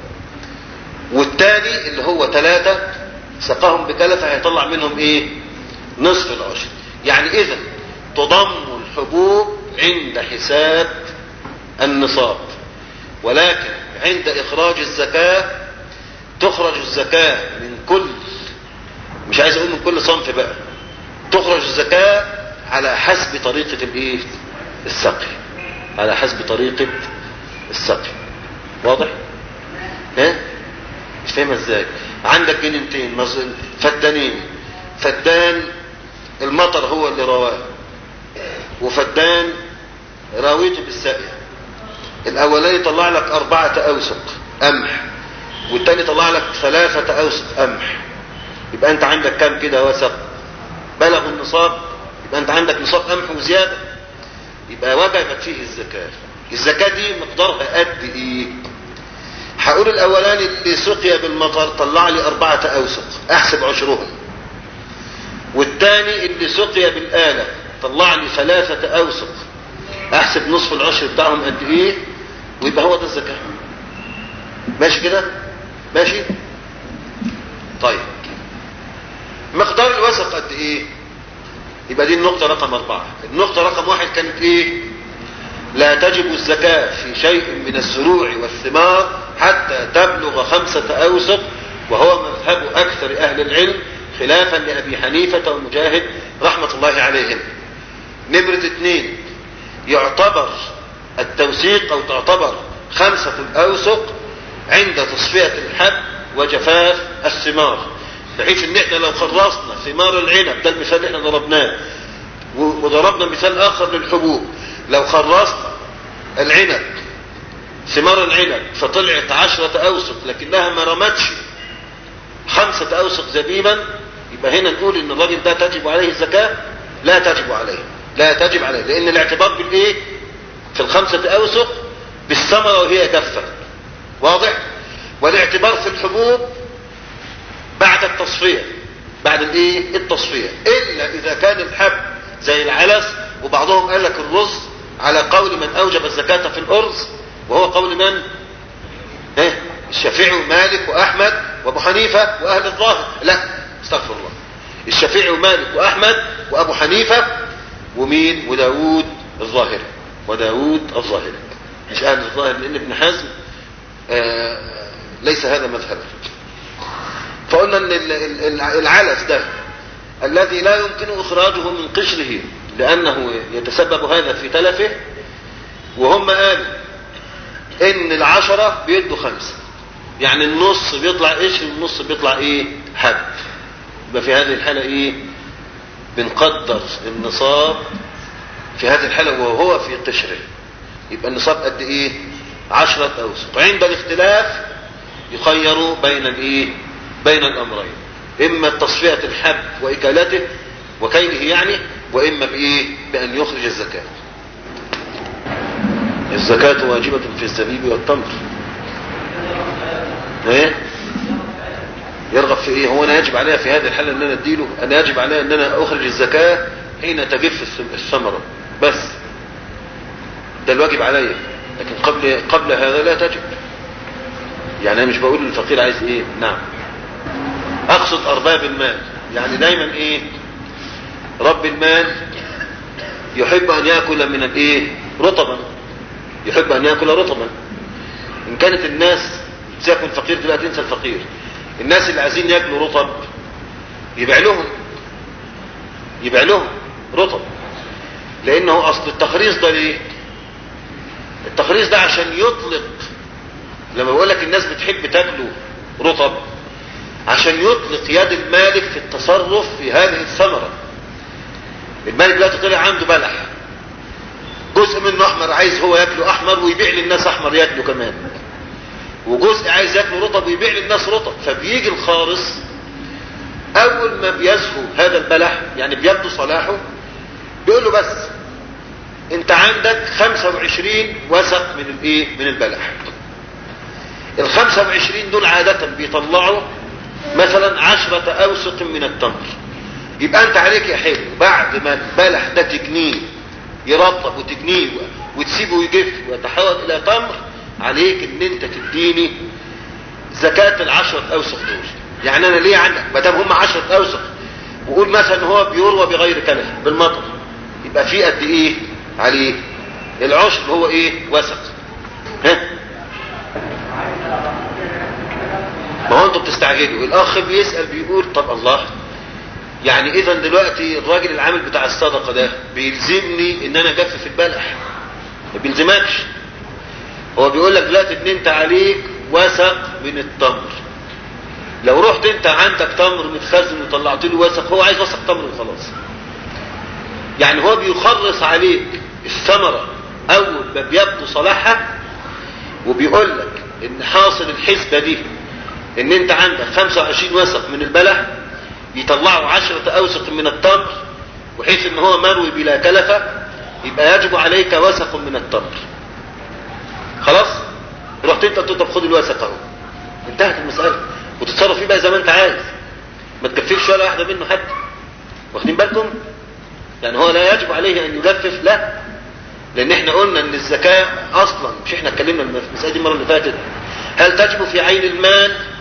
والتاني اللي هو ثلاثة سقاهم بكلفة هيطلع منهم ايه نصف العشر يعني اذا تضم الحبوب عند حساب النصاب ولكن عند اخراج الزكاة تخرج الزكاة من كل مش عايز اقول من كل صنف بقى تخرج الزكاة على حسب طريقة الايه السقي على حسب طريقة السقي واضح ها مش فاهمها ازاي عندك جنينتين فدانين فدان المطر هو اللي رواه وفدان راويته بالسقي الاولاني طلع لك اربعة اوسق قمح والتاني طلع لك ثلاثة اوسق قمح يبقى انت عندك كام كده وسق بلغ النصاب يبقى انت عندك نصاب قمح وزيادة يبقى وجبت فيه الزكاة الزكاة دي مقدارها قد ايه هقول الاولاني اللي سقي بالمطر طلع لي اربعة اوسق احسب عشرهم والتاني اللي سقي بالآلة طلع لي ثلاثة اوسق احسب نصف العشر بتاعهم قد ايه ويبقى هو ده الزكاة ماشي كده ماشي طيب مقدار الوسق قد ايه يبقى دي النقطة رقم اربعة النقطة رقم واحد كانت ايه لا تجب الزكاة في شيء من الزروع والثمار حتى تبلغ خمسة أوسق وهو مذهب أكثر أهل العلم خلافا لأبي حنيفة ومجاهد رحمة الله عليهم نمرة اثنين يعتبر التوثيق أو تعتبر خمسة الأوسق عند تصفية الحب وجفاف الثمار بحيث ان احنا لو خلصنا ثمار العنب ده المثال اللي احنا ضربناه وضربنا مثال اخر للحبوب لو خلصنا العنب ثمار العنب فطلعت عشرة اوسق لكنها ما رمتش خمسة اوسق زبيبا يبقى هنا نقول ان الراجل ده تجب عليه الزكاة لا تجب عليه لا تجب عليه لان الاعتبار بالايه في الخمسة اوسق بالثمرة وهي كفة واضح والاعتبار في الحبوب بعد التصفية بعد الايه التصفية الا اذا كان الحب زي العلس وبعضهم قال لك الرز على قول من اوجب الزكاة في الارز وهو قول من ايه الشافعي ومالك واحمد وابو حنيفة واهل الظاهر لا استغفر الله الشافعي ومالك واحمد وابو حنيفة ومين وداود الظاهري وداود الظاهري مش اهل الظاهر لان ابن حزم آه ليس هذا مذهبه فقلنا ان العلف ده الذي لا يمكن اخراجه من قشره لانه يتسبب هذا في تلفه وهم قالوا ان العشرة بيدوا خمسة يعني النص بيطلع قشر والنص بيطلع ايه حب يبقى في هذه الحالة ايه بنقدر النصاب في هذه الحالة وهو في قشره يبقى النصاب قد ايه عشرة اوسق عند الاختلاف يخيروا بين الايه بين الامرين اما تصفية الحب واكالته وكيله يعني واما بايه بان يخرج الزكاة الزكاة واجبة في الزبيب والتمر ايه يرغب في ايه هو انا يجب عليها في هذه الحالة ان انا اديله انا يجب عليها ان انا اخرج الزكاة حين تجف الثمرة بس ده الواجب عليا لكن قبل قبل هذا لا تجب يعني انا مش بقول للفقير عايز ايه نعم اقصد ارباب المال يعني دايما ايه رب المال يحب ان ياكل من الايه رطبا يحب ان ياكل رطبا ان كانت الناس سيكون فقير دلوقتي تنسى الفقير الناس اللي عايزين ياكلوا رطب يبيع لهم يبيع لهم رطب لانه اصل التخريص ده ليه التخريص ده عشان يطلق لما بقول لك الناس بتحب تاكلوا رطب عشان يطلق يد المالك في التصرف في هذه الثمرة المالك دلوقتي طلع عنده بلح جزء منه احمر عايز هو ياكله احمر ويبيع للناس احمر ياكله كمان وجزء عايز ياكله رطب ويبيع للناس رطب فبيجي الخارص اول ما بيزهو هذا البلح يعني بيبدو صلاحه بيقول له بس انت عندك 25 وسق من الايه من البلح ال 25 دول عادة بيطلعوا مثلا عشرة اوسق من التمر يبقى انت عليك يا حلو بعد ما البلح ده تجنيه يرطب وتجنيه وتسيبه يجف ويتحول الى تمر عليك ان انت تديني زكاة العشرة اوسق دول يعني انا ليه عندك ما دام هم عشرة اوسق وقول مثلا هو بيروى بغير كلف بالمطر يبقى في قد ايه عليه العشر هو ايه وسق ها ما هو انتوا بتستعجلوا الاخ بيسأل بيقول طب الله يعني اذا دلوقتي الراجل العامل بتاع الصدقة ده بيلزمني ان انا اجفف البلح ما بيلزمكش هو بيقول لك دلوقتي ان انت عليك وسق من التمر لو رحت انت عندك تمر متخزن وطلعت له وسق هو عايز وسق تمر وخلاص يعني هو بيخلص عليك الثمرة اول ما بيبدو صلاحها وبيقول لك ان حاصل الحسبة دي ان انت عندك 25 وسق من البلح يطلعوا عشرة اوسق من التمر وحيث ان هو مروي بلا كلفة يبقى يجب عليك وسق من التمر خلاص رحت انت قلت طب خد الوسق اهو انتهت المسألة وتتصرف فيه بقى زي ما انت عايز ما تكففش ولا واحدة منه حتى واخدين بالكم يعني هو لا يجب عليه ان يجفف لا لان احنا قلنا ان الزكاة اصلا مش احنا اتكلمنا في المسألة دي المرة اللي فاتت هل تجب في عين المال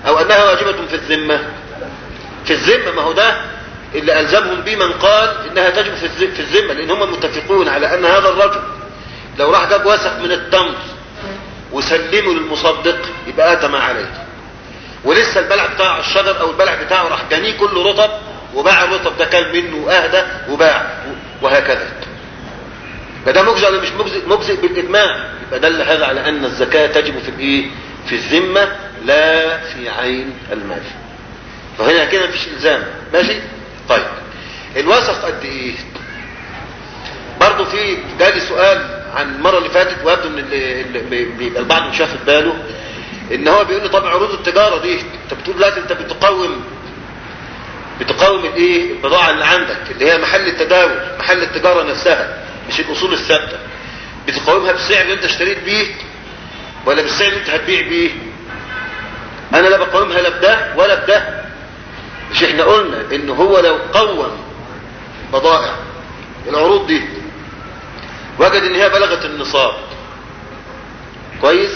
او انها واجبة في الذمة في الذمة ما هو ده اللي الزمهم به من قال انها تجب في الذ- في الذمة لان هم متفقون على ان هذا الرجل لو راح جاب وسخ من التمر وسلمه للمصدق يبقى اتى ما عليه ولسه البلع بتاع الشجر او البلع بتاعه راح جانيه كله رطب وباع الرطب ده كان منه واهدى وباع وهكذا فده مجزئ ولا مش مجزئ مجزئ بالاجماع يبقى دل هذا على ان الزكاه تجب في الايه في الذمه لا في عين المال فهنا كده مفيش الزام ماشي طيب الوسق قد ايه برضه في جالي سؤال عن المره اللي فاتت ويبدو ان اللي- اللي بي- بيبقى البعض مش واخد باله ان هو بيقول لي طب عروض التجاره دي انت بتقول دلوقتي انت بتقوم بتقاوم الايه البضاعه اللي عندك اللي هي محل التداول محل التجاره نفسها مش الاصول الثابته بتقاومها بالسعر اللي انت اشتريت بيه ولا بالسعر اللي انت هتبيع بيه انا لا بقاومها لا بده ولا بده مش احنا قلنا ان هو لو قوم بضائع العروض دي وجد ان هي بلغت النصاب كويس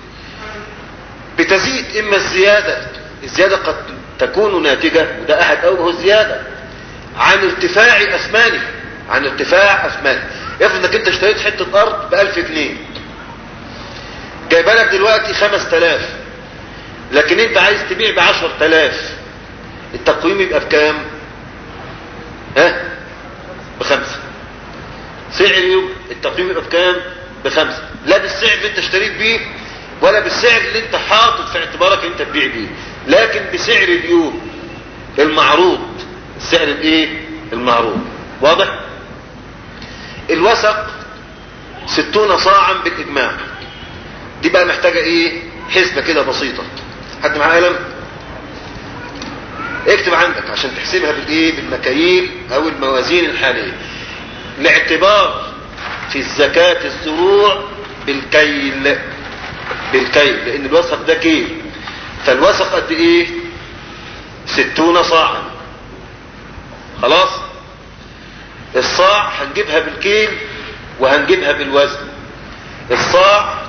بتزيد اما الزيادة الزيادة قد تكون ناتجة وده احد اوجه الزيادة عن ارتفاع اثمانه عن ارتفاع اثمانه افرض انك انت اشتريت حتة ارض بألف جنيه جايبه لك دلوقتي خمس تلاف لكن انت عايز تبيع بعشر تلاف التقويم يبقى بكام ها بخمسة سعر يوم التقويم يبقى بكام بخمسة لا بالسعر اللي انت اشتريت بيه ولا بالسعر اللي انت حاطط في اعتبارك انت تبيع بيه لكن بسعر اليوم المعروض السعر الايه المعروض واضح الوسق ستون صاعا بالاجماع دي بقى محتاجة ايه حسبة كده بسيطة حد معاه قلم اكتب عندك عشان تحسبها بالايه بالمكاييل او الموازين الحالية الاعتبار في الزكاة الزروع بالكيل بالكيل لان الوسق ده كيل فالوسق قد ايه ستون صاعا خلاص الصاع هنجيبها بالكيل وهنجيبها بالوزن الصاع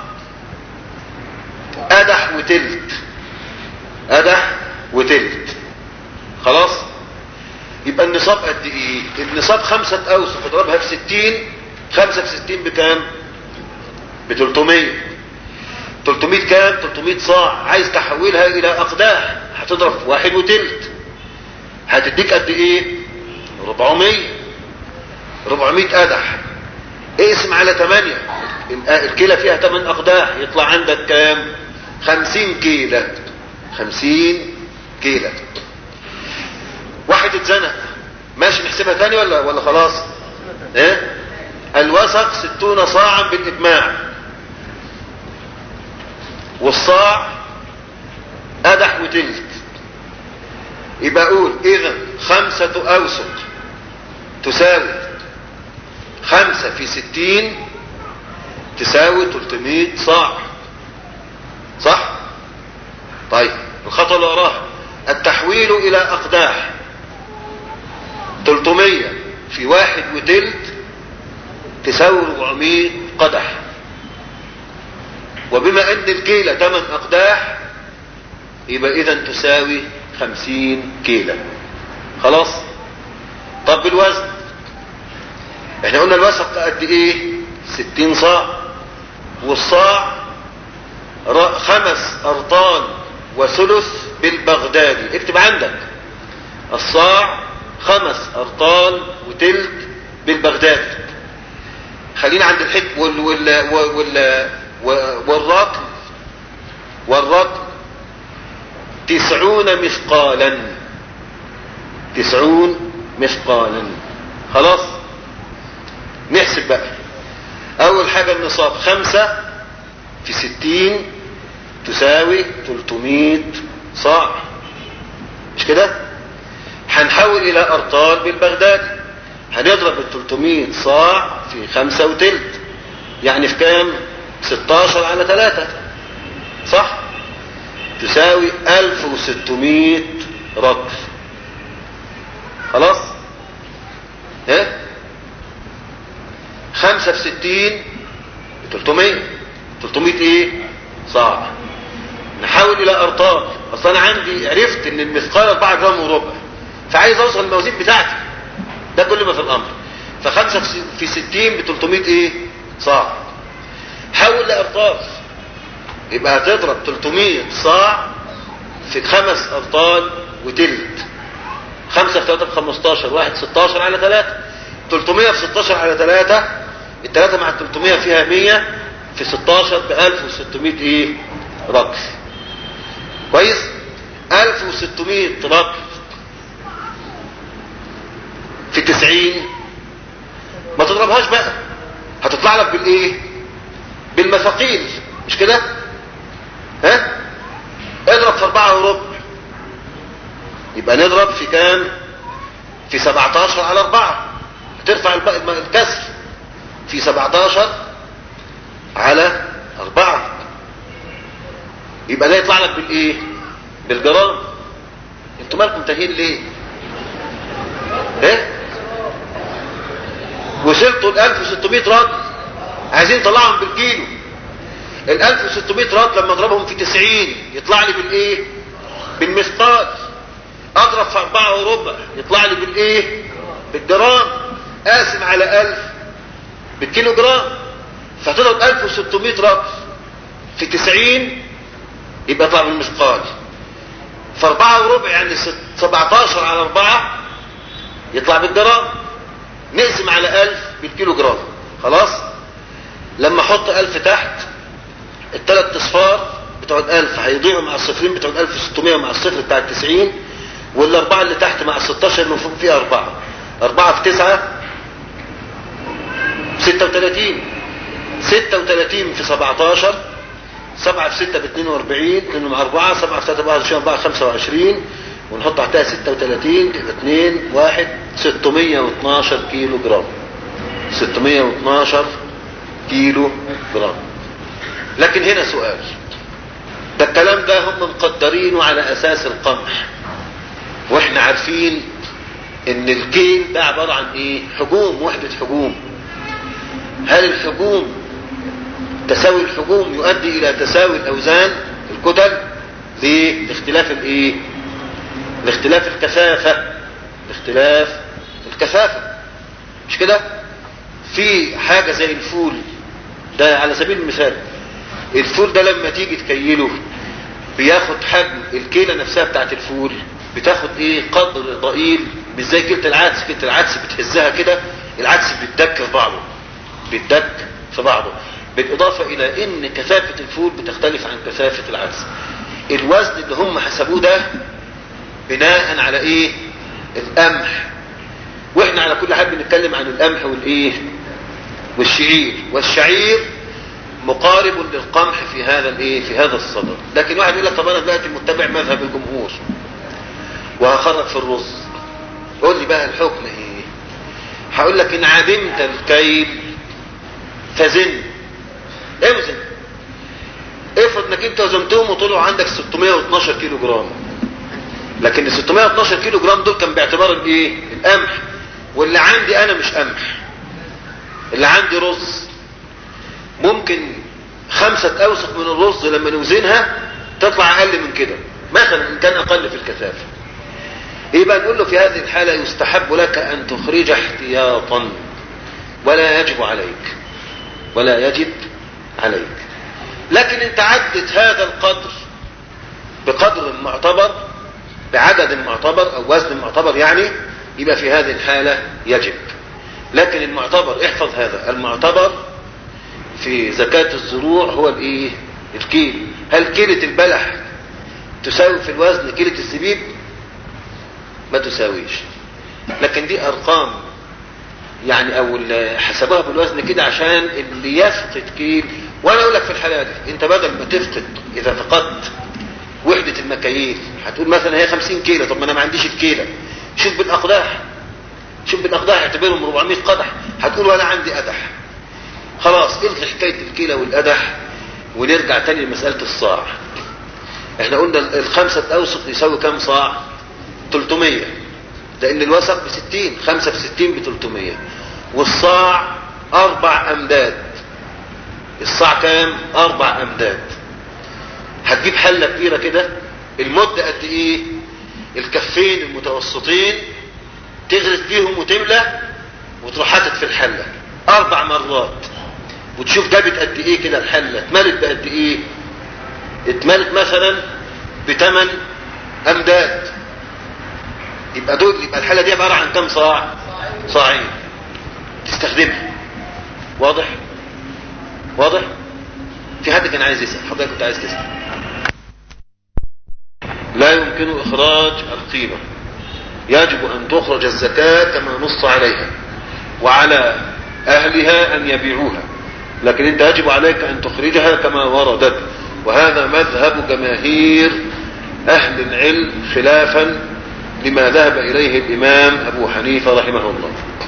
قدح وتلت قدح وتلت خلاص يبقى النصاب قد ايه النصاب خمسة اوسق اضربها في ستين خمسة في ستين بكام بتلتمية تلتمية كام تلتمية صاع عايز تحولها الى اقداح هتضرب في واحد وتلت هتديك قد ايه ربعمية ربعمية قدح اقسم على تمانية الكيلة فيها تمن اقداح يطلع عندك كام خمسين كيلة خمسين كيلة واحد اتزنق ماشي نحسبها تاني ولا ولا خلاص ايه الوسق ستون صاعا بالاجماع والصاع قدح وتلت يبقى اقول اذا خمسة اوسق تساوي خمسة في ستين تساوي تلتمية صاع صح طيب الخطوة اللي وراها التحويل الى اقداح تلتمية في واحد وتلت تساوي 400 قدح وبما ان الكيلة 8 اقداح يبقى اذا تساوي 50 كيلة خلاص طب بالوزن احنا قلنا الوسق قد ايه 60 صاع والصاع خمس ارطال وثلث بالبغدادي اكتب عندك الصاع خمس ارطال وتلت بالبغدادي خلينا عند الحت وال وال وال والرطل والرطل تسعون مثقالا تسعون مثقالا خلاص نحسب بقى اول حاجة النصاب خمسة في ستين تساوي تلتمية صاع مش كده هنحول الى ارطال بالبغدادي هنضرب ال 300 صاع في خمسة وتلت يعني في كام 16 على 3 صح تساوي 1600 رطل خلاص ها خمسة في ستين 300 300 ايه صاع نحول الى ارطال اصل انا عندي عرفت ان المثقال 4 جرام وربع فعايز اوصل الموازين بتاعتي ده كل ما في الامر فخمسة في 60 ب 300 ايه صاع حول لارطال يبقى هتضرب 300 صاع في خمس ارطال وتلت خمسة في 3 ب 15 واحد 16 على 3 300 في 16 على 3 الثلاثة مع 300 فيها 100 في 16 ب 1600 ايه رطل كويس 1600 رطل في 90 ما تضربهاش بقى هتطلع لك بالايه بالمثاقيل مش كده ها اضرب في اربعة وربع يبقى نضرب في كام في 17 على اربعة هترفع الكسر في 17 على اربعة يبقى ده يطلع لك بالايه بالجرام انتوا مالكم تاهين ليه ايه وصلتوا ل 1600 رد عايزين نطلعهم بالكيلو ال 1600 رد لما اضربهم في 90 يطلع لي بالايه بالمثقال اضرب في 4 وربع يطلع لي بالايه بالجرام اقسم على 1000 بالكيلو جرام فتضرب 1600 رد في 90 يبقى يطلع بالمثقال في 4 وربع يعني 17 على 4 يطلع بالجرام نقسم على 1000 بالكيلو جرام خلاص لما احط 1000 تحت الثلاث اصفار بتوع 1000 هيضيعوا مع الصفرين بتوع 1600 مع الصفر بتاع 90 والاربعه اللي تحت مع ال 16 اللي فوق فيها اربعه اربعه في 9 36 36 في 17 7 في 6 ب 42 2 مع 4 7 في 3 ب 24 4 25 ونحط تحتها 36 تبقى 2 1 612 كيلو جرام 612 كيلو جرام لكن هنا سؤال ده الكلام ده هم مقدرينه على اساس القمح واحنا عارفين ان الكيل ده عبارة عن ايه حجوم وحدة حجوم هل الحجوم تساوي الحجوم يؤدي الى تساوي الاوزان الكتل ليه لاختلاف الايه لاختلاف الكثافة لاختلاف الكثافة مش كده في حاجة زي الفول ده على سبيل المثال الفول ده لما تيجي تكيله بياخد حجم الكيلة نفسها بتاعت الفول بتاخد ايه قدر ضئيل مش زي كيلة العدس كيلة العدس بتهزها كده العدس بيتدك في بعضه بيتدك في بعضه بالاضافة الى ان كثافة الفول بتختلف عن كثافة العدس الوزن اللي هم حسبوه ده بناء على ايه القمح واحنا على كل حال بنتكلم عن القمح والايه والشعير والشعير مقارب للقمح في هذا الايه في هذا الصدد لكن واحد يقول لك طب انا دلوقتي متبع مذهب الجمهور وهخرج في الرز قول لي بقى الحكم ايه هقول لك ان عدمت الكيل فزن اوزن افرض انك انت وزنتهم وطلعوا عندك 612 كيلو جرام لكن ال 612 كيلو جرام دول كان باعتبار الايه القمح واللي عندي انا مش قمح اللي عندي رز ممكن خمسة اوسق من الرز لما نوزنها تطلع اقل من كده مثلا ان كان اقل في الكثافة يبقى نقول له في هذه الحالة يستحب لك ان تخرج احتياطا ولا يجب عليك ولا يجب عليك لكن ان تعدت هذا القدر بقدر معتبر بعدد معتبر او وزن معتبر يعني يبقى في هذه الحالة يجب لكن المعتبر احفظ هذا المعتبر في زكاة الزروع هو الايه الكيل هل كيلة البلح تساوي في الوزن كيلة الزبيب ما تساويش لكن دي ارقام يعني او حسبوها بالوزن كده عشان اللي يفقد كيل وانا اقول لك في الحالة دي انت بدل ما تفقد اذا فقدت وحدة المكاييل هتقول مثلا هي 50 كيلو طب ما انا ما عنديش الكيلة شوف بالاقداح شوف بالاقداح اعتبرهم 400 قدح هتقول وانا عندي قدح خلاص الغي حكاية الكيلة والقدح ونرجع تاني لمسألة الصاع احنا قلنا الخمسة اوسق يساوي كام صاع 300 لان الوسق ب 60 خمسة في 60 ب 300 والصاع اربع امداد الصاع كام اربع امداد هتجيب حلة كبيرة كده المدة قد ايه الكفين المتوسطين تغرس بيهم وتملى وتروح حاطط في الحلة اربع مرات وتشوف جابت قد ايه كده الحلة اتملت بقد ايه اتملت مثلا بثمان امداد يبقى دول يبقى الحلة دي عبارة عن كم صاع صاعين تستخدمها واضح واضح في حد كان عايز يسأل حضرتك كنت عايز تسأل لا يمكن اخراج القيمة يجب ان تخرج الزكاة كما نص عليها وعلى اهلها ان يبيعوها لكن انت يجب عليك ان تخرجها كما وردت وهذا مذهب جماهير اهل العلم خلافا لما ذهب اليه الامام ابو حنيفة رحمه الله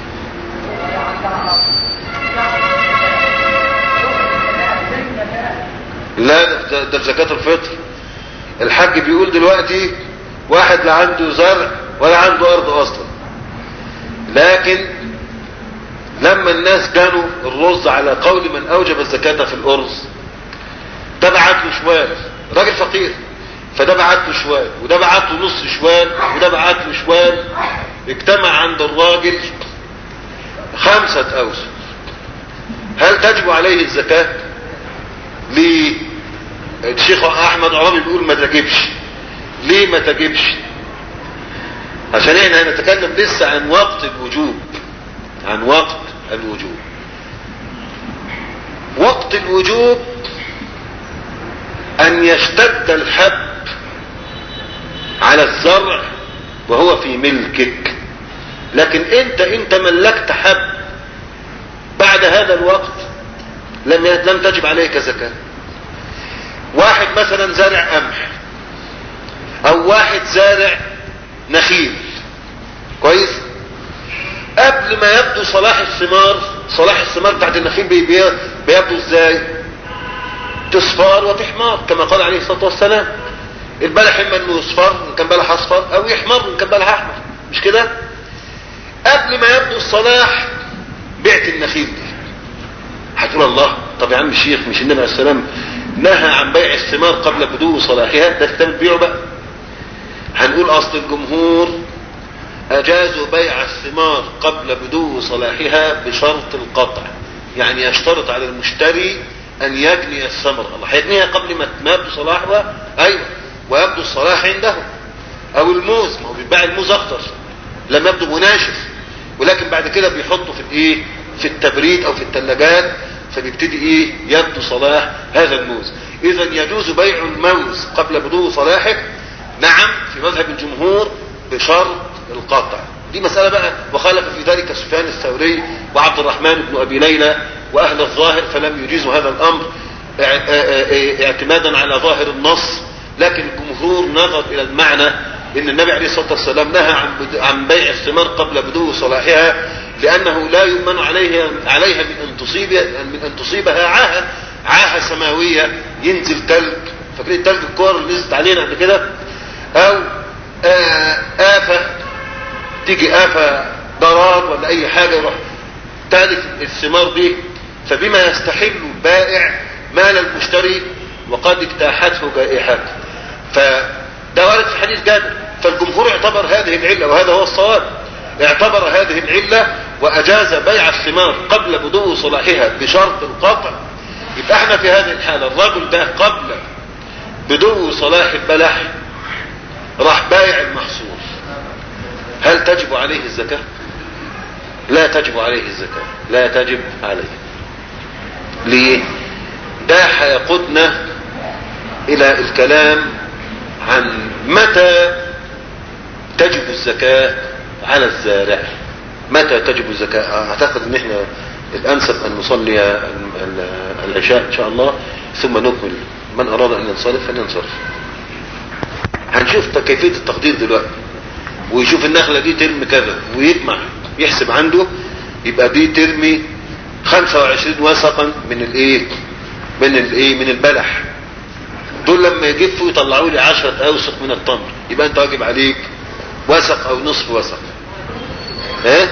لا ده ده في زكاة الفطر الحاج بيقول دلوقتي واحد لا عنده زرع ولا عنده ارض اصلا لكن لما الناس كانوا الرز على قول من اوجب الزكاة في الارز ده بعت له شوال راجل فقير فده بعت له شوال وده بعت له نص شوال وده بعت له شوال اجتمع عند الراجل خمسة اوسط هل تجب عليه الزكاة ليه الشيخ احمد عربي بيقول ما تجبش ليه ما تجبش عشان احنا هنتكلم لسه عن وقت الوجوب عن وقت الوجوب وقت الوجوب ان يشتد الحب على الزرع وهو في ملكك لكن انت انت ملكت حب بعد هذا الوقت لم لم تجب عليك زكاة واحد مثلا زارع قمح او واحد زارع نخيل كويس قبل ما يبدو صلاح الثمار صلاح الثمار بتاعت النخيل بي بي بيبدو ازاي تصفار وتحمار كما قال عليه الصلاة والسلام البلح اما انه يصفر ان كان بلح اصفر او يحمر ان كان بلح احمر مش كده قبل ما يبدو الصلاح بعت النخيل دي هتقول الله طب يا عم الشيخ مش النبي عليه السلام نهى عن بيع الثمار قبل بدو صلاحها ده كتاب البيع بقى هنقول اصل الجمهور اجازوا بيع الثمار قبل بدو صلاحها بشرط القطع يعني يشترط على المشتري ان يجني الثمر الله هيجنيها قبل ما يبدو صلاحها ايوه ويبدو الصلاح عنده او الموز ما هو بيتباع الموز اخضر لم يبدو مناشف ولكن بعد كده بيحطه في الايه في التبريد او في الثلاجات فبيبتدي ايه يبدو صلاح هذا الموز اذا يجوز بيع الموز قبل بدو صلاحه نعم في مذهب الجمهور بشرط القطع دي مسألة بقى وخالف في ذلك سفيان الثوري وعبد الرحمن بن ابي ليلى واهل الظاهر فلم يجيزوا هذا الامر اعتمادا على ظاهر النص لكن الجمهور نظر الى المعنى ان النبي عليه الصلاة والسلام نهى عن عن بيع الثمار قبل بدو صلاحها لانه لا يؤمن عليها عليها من ان تصيب من ان تصيبها عاهة عاهة سماوية ينزل ثلج فاكرين ثلج الكور اللي نزلت علينا قبل كده او آفة تيجي آفة ضرار ولا اي حاجة يروح تالف الثمار دي فبما يستحل البائع مال المشتري وقد اجتاحته جائحة فده وارد في حديث جابر فالجمهور اعتبر هذه العلة وهذا هو الصواب اعتبر هذه العلة واجاز بيع الثمار قبل بدو صلاحها بشرط القطع يبقى احنا في هذه الحالة الرجل ده قبل بدو صلاح البلح راح بايع المحصول هل تجب عليه الزكاة لا تجب عليه الزكاة لا تجب عليه ليه ده هيقودنا الى الكلام عن متى تجب الزكاة على الزارع متى تجب الزكاة اعتقد ان احنا الانسب ان نصلي العشاء ان شاء الله ثم نكمل من اراد ان ينصرف فلينصرف هنشوف كيفية التقدير دلوقتي ويشوف النخلة دي ترم كذا ويجمع يحسب عنده يبقى دي ترمي 25 وسقا من الايه من الايه من البلح دول لما يجفوا يطلعوا لي 10 اوسق من التمر يبقى انت واجب عليك وسق او نصف وسق ها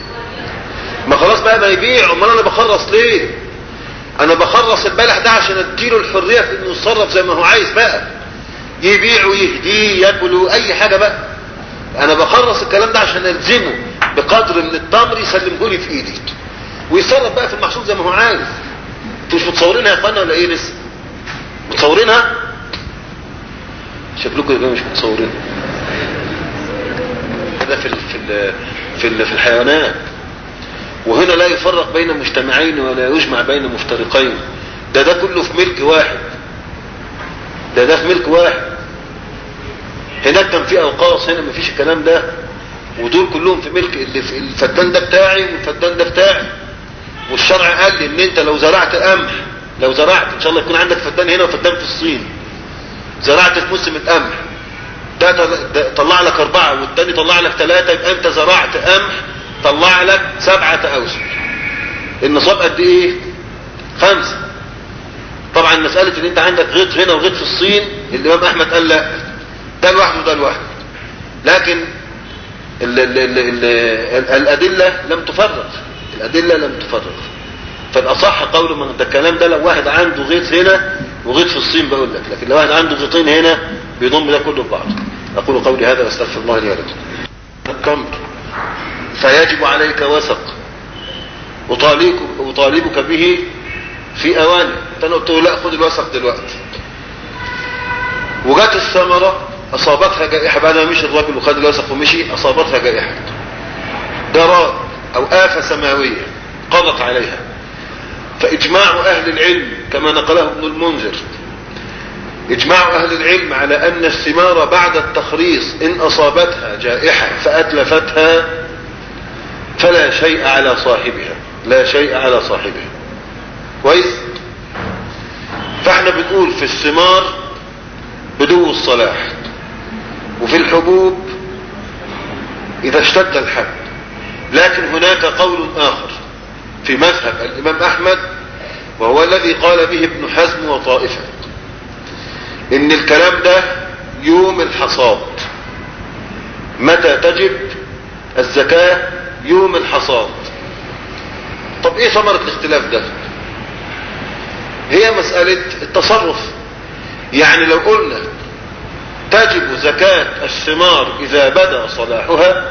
ما خلاص بقى ما يبيع امال انا بخرص ليه انا بخرص البلح ده عشان اديله الحريه في انه يتصرف زي ما هو عايز بقى يبيعه يهديه ياكله اي حاجة بقى انا بخلص الكلام ده عشان الزمه بقدر من التمر يسلمه لي في ايدي ويتصرف بقى في المحصول زي ما هو عايز انتوا مش متصورينها يا اخوانا ولا ايه لسه متصورينها شكلكم يبقى مش متصورين هذا في ال في ال في, ال في الحيوانات وهنا لا يفرق بين مجتمعين ولا يجمع بين مفترقين ده ده كله في ملك واحد ده ده في ملك واحد هناك كان في اوقاص هنا مفيش الكلام ده ودول كلهم في ملك اللي في الفدان ده بتاعي والفدان ده بتاعي والشرع قال لي ان انت لو زرعت قمح لو زرعت ان شاء الله يكون عندك فدان هنا وفدان في الصين زرعت في موسم القمح ده طل- ده طلع لك اربعة والتاني طلع لك ثلاثة يبقى انت زرعت قمح طلع لك سبعة اوسق النصاب قد ايه خمسة طبعا مسألة ان انت عندك غيط هنا وغيط في الصين الامام احمد قال لا ده لوحده وده لوحده لكن ال ال ال ال ال الادلة لم تفرق الادلة لم تفرق فالاصح قول من ده الكلام ده لو واحد عنده غيط هنا وغيط في الصين بقول لك لكن لو واحد عنده غيطين هنا بيضم ده كله ببعض اقول قولي هذا واستغفر الله لي ولكم التمر فيجب عليك وسق أطالبك, أطالبك به في أوانه فأنا قلت له لا خد الوسق دلوقتي وجات الثمرة أصابتها جائحة بعد ما مشي الراجل وخد الوسق ومشي أصابتها جائحة ضرار أو آفة سماوية قضت عليها فإجماع أهل العلم كما نقله ابن المنذر إجماع أهل العلم على أن الثمار بعد التخريص إن أصابتها جائحة فأتلفتها فلا شيء على صاحبها لا شيء على صاحبها كويس فاحنا بنقول في الثمار بدو الصلاح وفي الحبوب إذا اشتد الحب لكن هناك قول آخر في مذهب الإمام أحمد وهو الذي قال به ابن حزم وطائفة إن الكلام ده يوم الحصاد متى تجب الزكاة يوم الحصاد طب ايه ثمرة الاختلاف ده هي مسألة التصرف يعني لو قلنا تجب زكاة الثمار اذا بدا صلاحها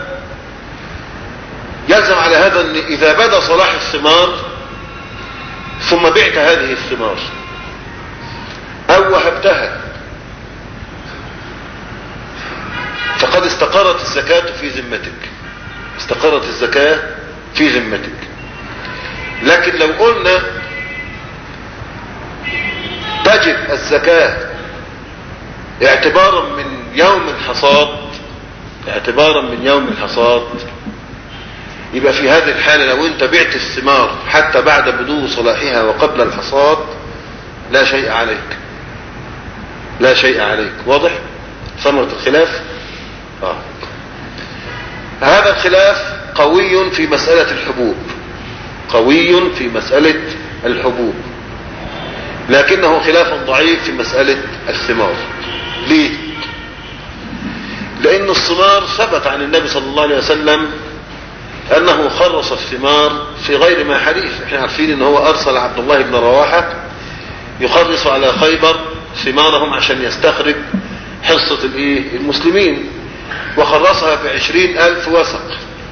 يلزم على هذا ان اذا بدا صلاح الثمار ثم بعت هذه الثمار او وهبتها فقد استقرت الزكاة في ذمتك استقرت الزكاة في ذمتك لكن لو قلنا تجب الزكاة اعتبارا من يوم الحصاد اعتبارا من يوم الحصاد يبقى في هذه الحالة لو انت بعت الثمار حتى بعد بدو صلاحها وقبل الحصاد لا شيء عليك لا شيء عليك واضح ثمرة الخلاف آه. هذا الخلاف قوي في مسألة الحبوب قوي في مسألة الحبوب لكنه خلاف ضعيف في مسألة الثمار ليه لأن الثمار ثبت عن النبي صلى الله عليه وسلم أنه خرص الثمار في غير ما حديث احنا عارفين ان هو أرسل عبد الله بن رواحة يخرص على خيبر ثمارهم عشان يستخرج حصة الايه المسلمين وخرصها بعشرين ألف وسق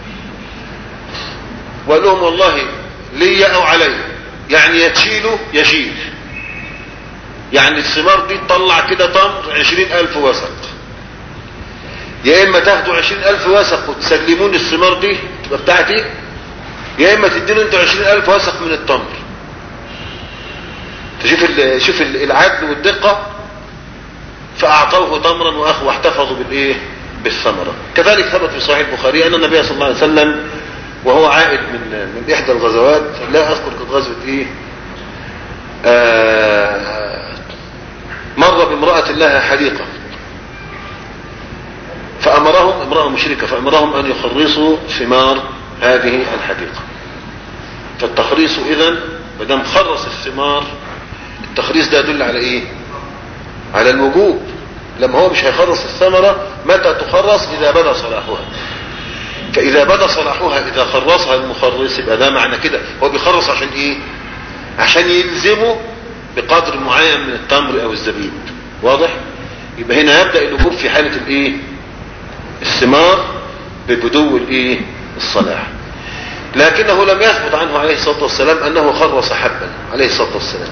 وقال لهم والله لي أو علي يعني يتشيله يشيل يعني الثمار دي تطلع كده تمر عشرين ألف وسق يا إما تاخدوا عشرين ألف وسق وتسلمون الثمار دي تبقى بتاعتي يا إما تدينوا انتوا عشرين ألف وسق من التمر تشوف ال شوف ال العدل والدقة فأعطوه تمرا وأخ واحتفظوا بالإيه بالثمرة كذلك ثبت في صحيح البخاري أن النبي صلى الله عليه وسلم وهو عائد من من إحدى الغزوات لا أذكر كانت غزوة إيه آه مر بامرأة لها حديقة فأمرهم امرأة مشركة فأمرهم أن يخرصوا ثمار هذه الحديقة فالتخريص إذن مدام خرص الثمار التخريص ده يدل على إيه على الوجوب لما هو مش هيخرص الثمرة متى تخرص إذا بدا صلاحها فإذا بدا صلاحها إذا خرصها المخرص يبقى ده معنى كده هو بيخرص عشان إيه عشان يلزمه بقدر معين من التمر أو الزبيب واضح يبقى هنا يبدأ الوجوب في حالة الايه الثمار ببدو الايه الصلاح لكنه لم يثبت عنه عليه الصلاة والسلام انه خرص حبا عليه الصلاة والسلام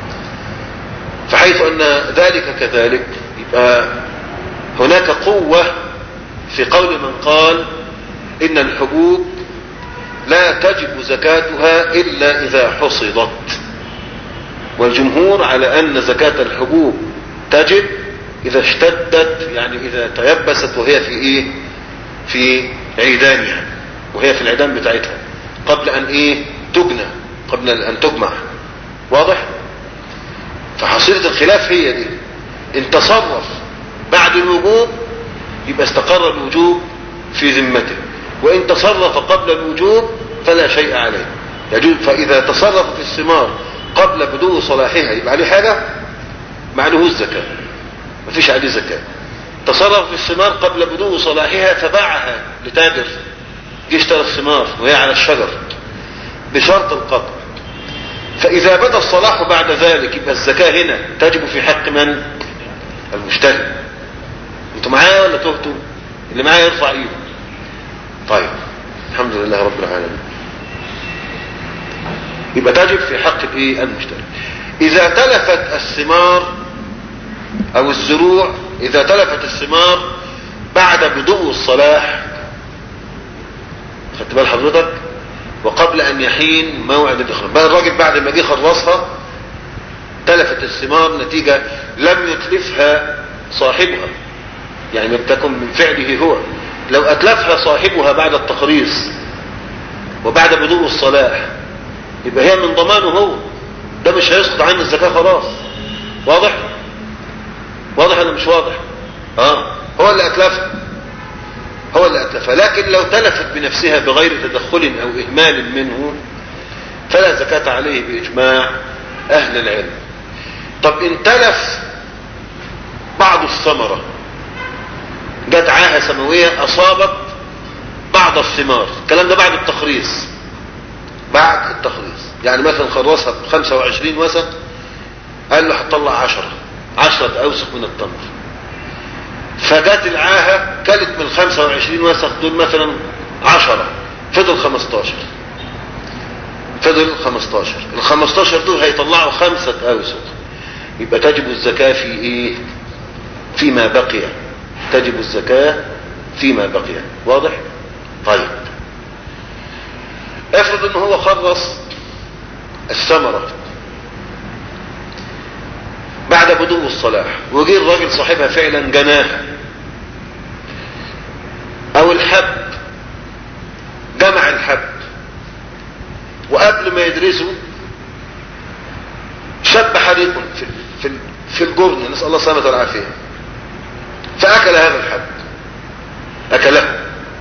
فحيث ان ذلك كذلك يبقى هناك قوة في قول من قال ان الحبوب لا تجب زكاتها الا اذا حصدت والجمهور على ان زكاة الحبوب تجب اذا اشتدت يعني اذا تيبست وهي في ايه في عيدانها وهي في العيدان بتاعتها قبل ان ايه تجنى قبل ان تجمع واضح فحصيلة الخلاف هي دي ان تصرف بعد الوجوب يبقى استقر الوجوب في ذمته وان تصرف قبل الوجوب فلا شيء عليه يجوز فاذا تصرف في الثمار قبل بدو صلاحها يبقى عليه حاجة ما عليهوش زكاة مفيش عليه زكاة تصرف في الثمار قبل بدو صلاحها فباعها لتاجر جه اشترى الثمار وهي على الشجر بشرط القطع فإذا بدا الصلاح بعد ذلك يبقى الزكاة هنا تجب في حق من المشتري انتوا معايا ولا تهتوا اللي معايا يرفع ايده طيب الحمد لله رب العالمين يبقى تجب في حق الايه المشتري اذا تلفت الثمار او الزروع اذا تلفت الثمار بعد بدو الصلاح خدت بال حضرتك وقبل ان يحين موعد الاخراج بقى الراجل بعد ما جه خلصها تلفت الثمار نتيجة لم يتلفها صاحبها يعني لم تكن من فعله هو لو اتلفها صاحبها بعد التخريص وبعد بدو الصلاح يبقى هي من ضمانه هو ده مش هيسقط عنه الزكاة خلاص واضح واضح ولا مش واضح اه هو اللي اتلفها هو اللي اتلفها لكن لو تلفت بنفسها بغير تدخل او اهمال منه فلا زكاة عليه باجماع اهل العلم طب ان تلف بعض الثمرة جت عاهة سماوية اصابت بعض الثمار الكلام ده بعد التخريص بعد التخليص يعني مثلا خلصها ب 25 وسق قال له هتطلع 10 10 اوسق من التمر فجت العاهة كلت من 25 وسق دول مثلا 10 فضل 15 فضل 15 ال 15 دول هيطلعوا خمسة اوسق يبقى تجب الزكاة في ايه فيما بقي تجب الزكاة فيما بقي واضح طيب افرض ان هو خلص الثمرة بعد بدو الصلاح وجي الراجل صاحبها فعلا جناها او الحب جمع الحب وقبل ما يدرسه شب حريق في في في الجرن نسال الله السلامه والعافيه فاكل هذا الحب اكله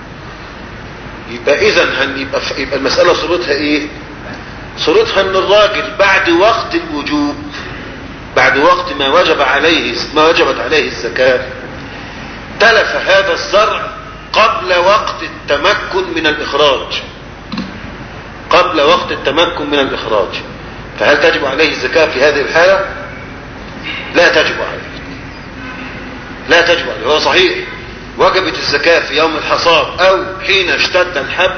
يبقى اذا يبقى, يبقى المسألة صورتها ايه صورتها ان الراجل بعد وقت الوجوب بعد وقت ما وجب عليه ما وجبت عليه الزكاة تلف هذا الزرع قبل وقت التمكن من الاخراج قبل وقت التمكن من الاخراج فهل تجب عليه الزكاة في هذه الحالة لا تجب عليه لا تجب عليه هو صحيح وجبت الزكاة في يوم الحصاد او حين اشتد الحب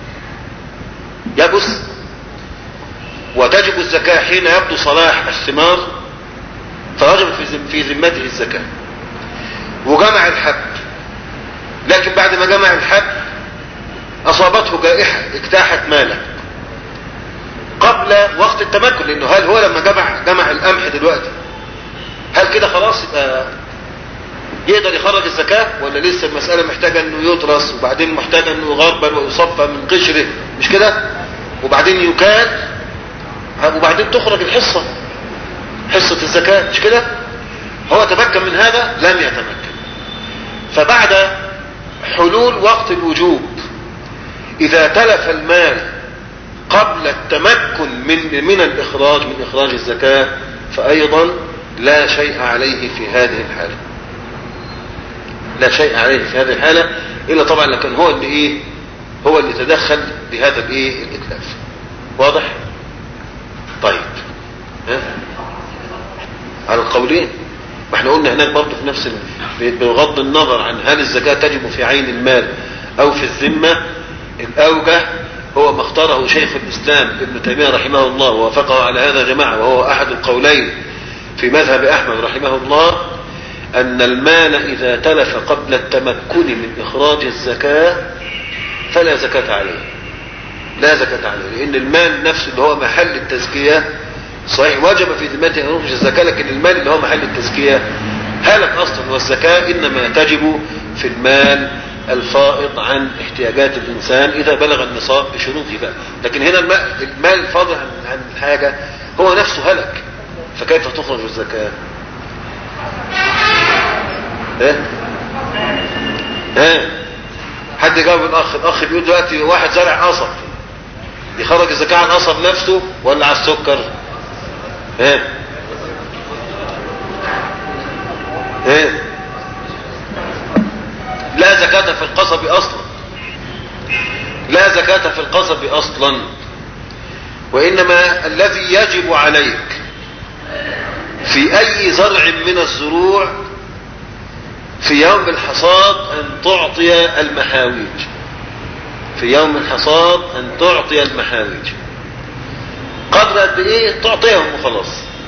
يبس وتجب الزكاة حين يبدو صلاح الثمار فوجبت في ذمته الزكاة وجمع الحب لكن بعد ما جمع الحب اصابته جائحة اجتاحت ماله قبل وقت التمكن لانه هل هو لما جمع جمع القمح دلوقتي هل كده خلاص يبقى يقدر يخرج الزكاة ولا لسه المسألة محتاجة انه يدرس وبعدين محتاجة انه يغربل ويصفى من قشره مش كده وبعدين يكاد وبعدين تخرج الحصة حصة الزكاة مش كده هو تمكن من هذا لم يتمكن فبعد حلول وقت الوجوب اذا تلف المال قبل التمكن من من الاخراج من اخراج الزكاة فايضا لا شيء عليه في هذه الحالة لا شيء عليه في هذه الحالة الا طبعا لكن هو اللي ايه هو اللي تدخل بهذا الايه الاتلاف واضح طيب ها؟ على القولين واحنا قلنا هناك برضه في نفس ال- بغض النظر عن هل الزكاة تجب في عين المال او في الذمة الاوجه هو ما اختاره شيخ الاسلام ابن تيمية رحمه الله ووافقه على هذا جماعة وهو احد القولين في مذهب احمد رحمه الله ان المال اذا تلف قبل التمكن من اخراج الزكاة فلا زكاة عليه لا زكاة عليه لان المال نفسه اللي هو محل التزكية صحيح وجب في ذمته ان يخرج الزكاة لكن المال اللي هو محل التزكية هلك اصلا والزكاة انما تجب في المال الفائض عن احتياجات الانسان اذا بلغ النصاب بشروطه بقى لكن هنا المال, المال الفاضل عن, عن الحاجة هو نفسه هلك فكيف تخرج الزكاة ايه ايه حد جاوب الاخ الاخ بيقول دلوقتي واحد زارع قصب يخرج الزكاة على القصب نفسه ولا على السكر ايه ايه لا زكاة في القصب اصلا لا زكاة في القصب اصلا وانما الذي يجب عليك في اي زرع من الزروع في يوم الحصاد ان تعطي المحاويج في يوم الحصاد ان تعطي المحاويج قدر قد ايه تعطيهم وخلاص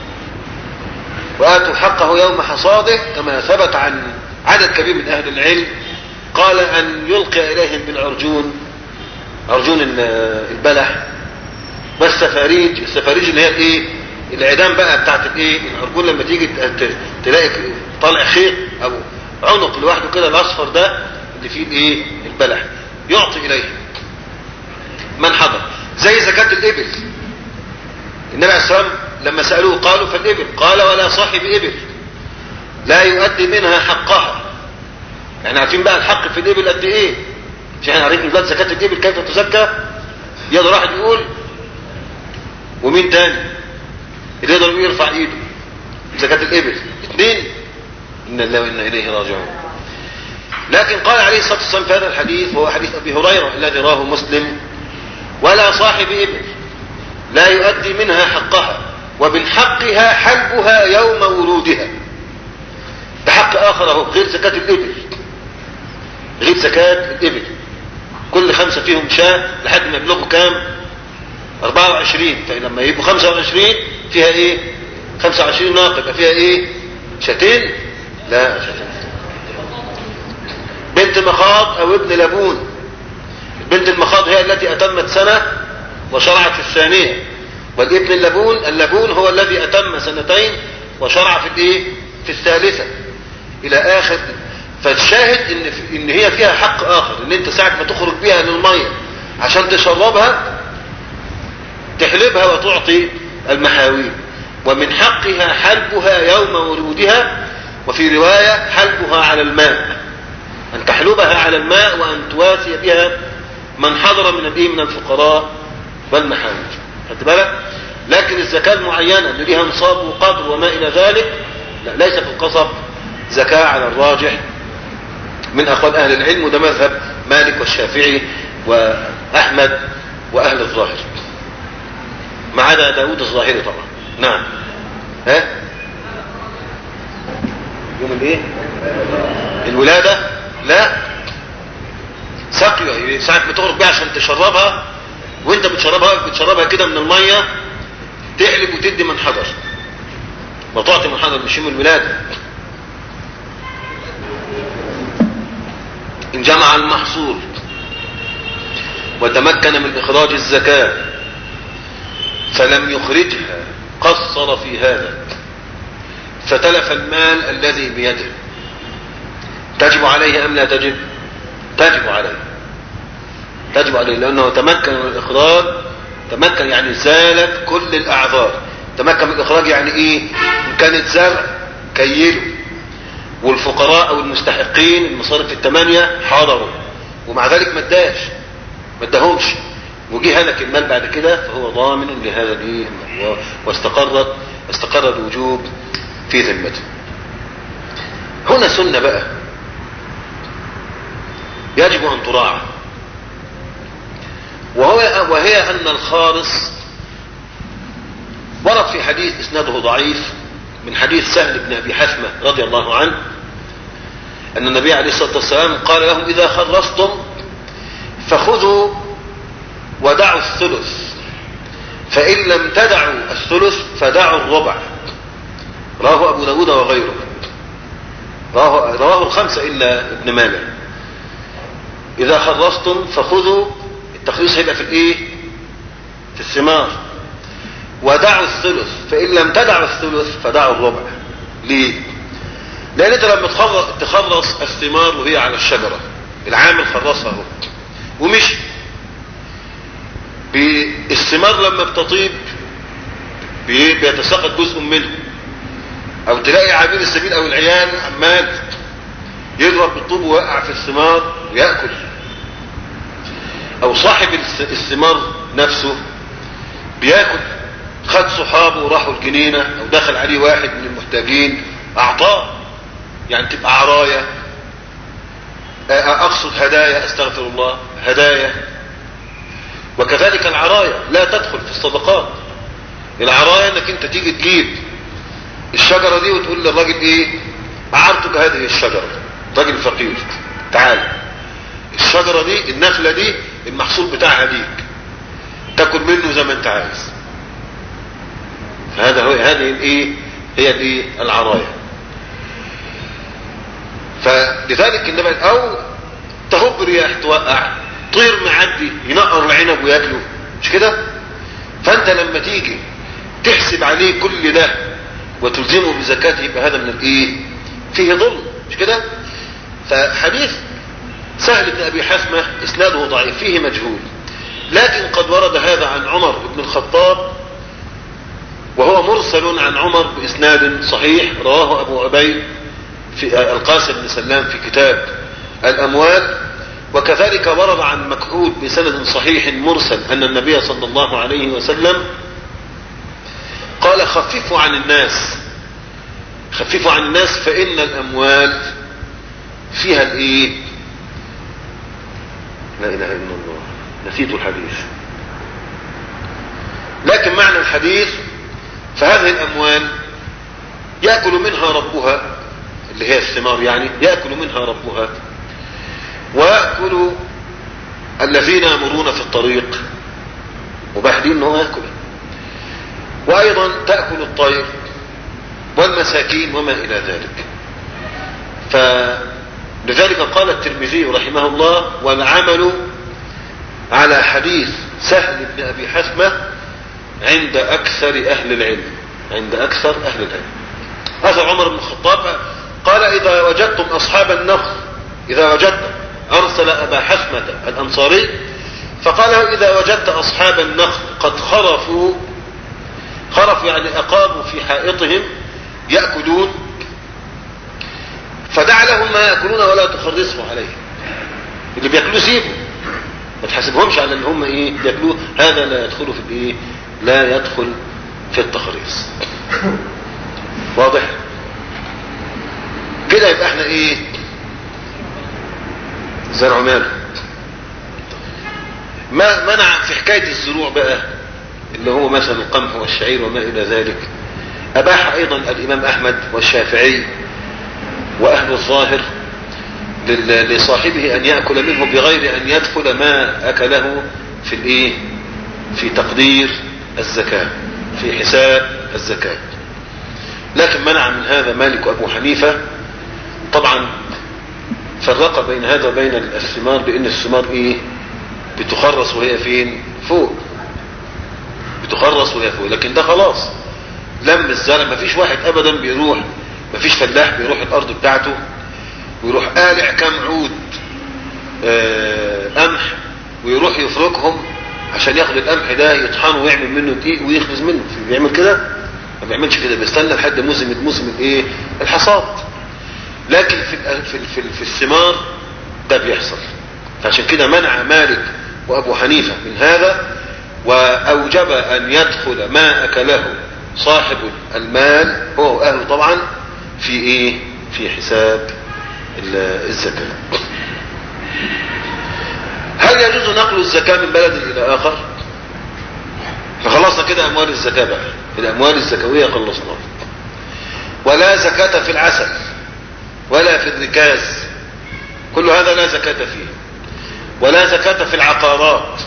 واتوا حقه يوم حصاده كما ثبت عن عدد كبير من اهل العلم قال ان يلقي اليهم بالعرجون عرجون البلح والسفاريج السفاريج اللي هي الايه العيدان بقى بتاعت الايه العرجون لما تيجي تلاقي طالع خيط او عنق لوحده كده الاصفر ده اللي فيه الايه البلح يعطي اليه من حضر زي زكاة الابل النبي عليه الصلاة والسلام لما سألوه قالوا فالابل قال ولا صاحب ابل لا يؤدي منها حقها احنا عارفين بقى الحق في الابل قد ايه مش احنا عارفين دلوقتي زكاة الابل كيف تزكى يقدر واحد يقول ومين تاني اللي يقدر يرفع ايده زكاة الابل اثنين إن الله وإنا إليه راجعون لكن قال عليه الصلاة والسلام في هذا الحديث وهو حديث أبي هريرة الذي راه مسلم ولا صاحب إبل لا يؤدي منها حقها ومن حقها حلبها يوم ورودها ده حق آخر أهو غير زكاة الإبل غير زكاة الإبل كل خمسة فيهم شاة لحد ما يبلغوا كام 24 فلما يبقوا 25 فيها ايه 25 ناقة يبقى فيها ايه شاتين لا شاتين بنت مخاض او ابن لبون بنت المخاض هي التي اتمت سنة وشرعت في الثانية والابن اللبون اللبون هو الذي اتم سنتين وشرع في الايه في الثالثة الى اخر فالشاهد ان, ان هي فيها حق اخر ان انت ساعة ما تخرج بيها للمية عشان تشربها تحلبها وتعطي المحاويل ومن حقها حلبها يوم ورودها وفي رواية حلبها على الماء أن تحلبها على الماء وأن تواسي بها من حضر من الإيه من الفقراء والمحاويج خدت بالك لكن الزكاة المعينة اللي ليها نصاب وقدر وما إلى ذلك لا ليس في القصب زكاة على الراجح من أقوال أهل العلم وده مذهب مالك والشافعي وأحمد وأهل الظاهر ما عدا داود الظاهري طبعا نعم ها يوم الايه الولادة لا سقيا ساعة ما تخرج بيها عشان تشربها وانت بتشربها بتشربها كده من المية تحلب وتدي من حجر وتعطي من حجر مش يوم الولادة ان جمع المحصول وتمكن من اخراج الزكاه فلم يخرجها قصر في هذا فتلف المال الذي بيده تجب عليه ام لا تجب تجب عليه تجب عليه لانه تمكن من الاخراج تمكن يعني زالت كل الاعذار تمكن من الاخراج يعني ايه ان كانت زرع كيله والفقراء او المستحقين المصارف الثمانية حضروا ومع ذلك ما اداش ما اداهمش وجه هلك المال بعد كده فهو ضامن لهذا الايه واستقرت استقر الوجوب في ذمته هنا سنة بقى يجب ان تراعى وهو وهي ان الخارص ورد في حديث اسناده ضعيف من حديث سهل بن أبي حثمة رضي الله عنه أن النبي عليه الصلاة والسلام قال لهم إذا خلصتم فخذوا ودعوا الثلث فإن لم تدعوا الثلث فدعوا الربع رواه أبو داود وغيره رواه, رواه الخمسة إلا ابن ماجه إذا خلصتم فخذوا التخليص هيبقى في الإيه في الثمار ودعوا الثلث فإن لم تدعوا الثلث فدعوا الربع ليه لأن أنت لما تخلص الثمار وهي على الشجرة العامل خلصها هو ومشي الثمار لما بتطيب بيتساقط جزء منه او تلاقي عابر السبيل او العيال عمال يضرب بالطوب ويوقع في الثمار ويأكل او صاحب الثمار نفسه بياكل خد صحابه وراحوا الجنينة او دخل عليه واحد من المحتاجين اعطاه يعني تبقى عراية اقصد هدايا استغفر الله هدايا وكذلك العراية لا تدخل في الصدقات العراية انك انت تيجي تجيب الشجرة دي وتقول للراجل ايه اعرتك هذه الشجرة راجل فقير تعال الشجرة دي النخلة دي المحصول بتاعها ليك تاكل منه زي ما انت عايز هذا هو هذه الايه هي الايه العراية فلذلك النبي او تهب رياح توقع طير معدي ينقر العنب وياكله مش كده فانت لما تيجي تحسب عليه كل ده وتلزمه بزكاته يبقى هذا من الايه فيه ظلم مش كده فحديث سهل بن ابي حثمة اسناده ضعيف فيه مجهول لكن قد ورد هذا عن عمر بن الخطاب وهو مرسل عن عمر باسناد صحيح رواه ابو عبيد في القاسم بن سلام في كتاب الاموال وكذلك ورد عن مكحول بسند صحيح مرسل أن النبي صلى الله عليه وسلم قال خففوا عن الناس خففوا عن الناس فإن الأموال فيها الإيه لا إله إلا الله نسيت الحديث لكن معنى الحديث فهذه الأموال يأكل منها ربها اللي هي الثمار يعني يأكل منها ربها ويأكل الذين يمرون في الطريق مباح ليه انه يأكل وايضا تأكل الطير والمساكين وما الى ذلك فلذلك قال الترمذي رحمه الله والعمل على حديث سهل بن ابي حثمة عند اكثر اهل العلم عند اكثر اهل العلم هذا عمر بن الخطاب قال اذا وجدتم اصحاب النخل اذا وجدتم أرسل أبا حثمة الأنصاري فقال له إذا وجدت أصحاب النخل قد خرفوا خرفوا يعني أقاموا في حائطهم يأكلون فدع لهم ما يأكلون ولا تخرصوا عليه اللي بيأكلوا سيبوا ما تحاسبهمش على ان هم ايه بيأكلوه هذا لا يدخل في الايه لا يدخل في التخريص واضح كده يبقى احنا ايه زرع ماله ما منع في حكاية الزروع بقى اللي هو مثلا القمح والشعير وما إلى ذلك أباح أيضا الإمام أحمد والشافعي وأهل الظاهر لصاحبه أن يأكل منه بغير أن يدخل ما أكله في الإيه في تقدير الزكاة في حساب الزكاة لكن منع من هذا مالك وأبو حنيفة طبعا فرق بين هذا وبين الثمار بان الثمار ايه بتخرص وهي فين فوق بتخرص وهي فوق لكن ده خلاص لم الزرع مفيش واحد ابدا بيروح مفيش فلاح بيروح الارض بتاعته ويروح قالع كام عود آه قمح ويروح يفركهم عشان ياخد القمح ده يطحنه ويعمل منه دقيق ويخبز منه بيعمل كده ما بيعملش كده بيستنى لحد موسم موسم الايه الحصاد لكن في في في, في الثمار ده بيحصل فعشان كده منع مالك وابو حنيفه من هذا واوجب ان يدخل ما اكله صاحب المال هو اهله طبعا في ايه في حساب الزكاه هل يجوز نقل الزكاه من بلد الى اخر فخلصنا كده اموال الزكاه بقى الاموال الزكويه خلصناها ولا زكاة في العسل ولا في الركاز كل هذا لا زكاة فيه ولا زكاة في العقارات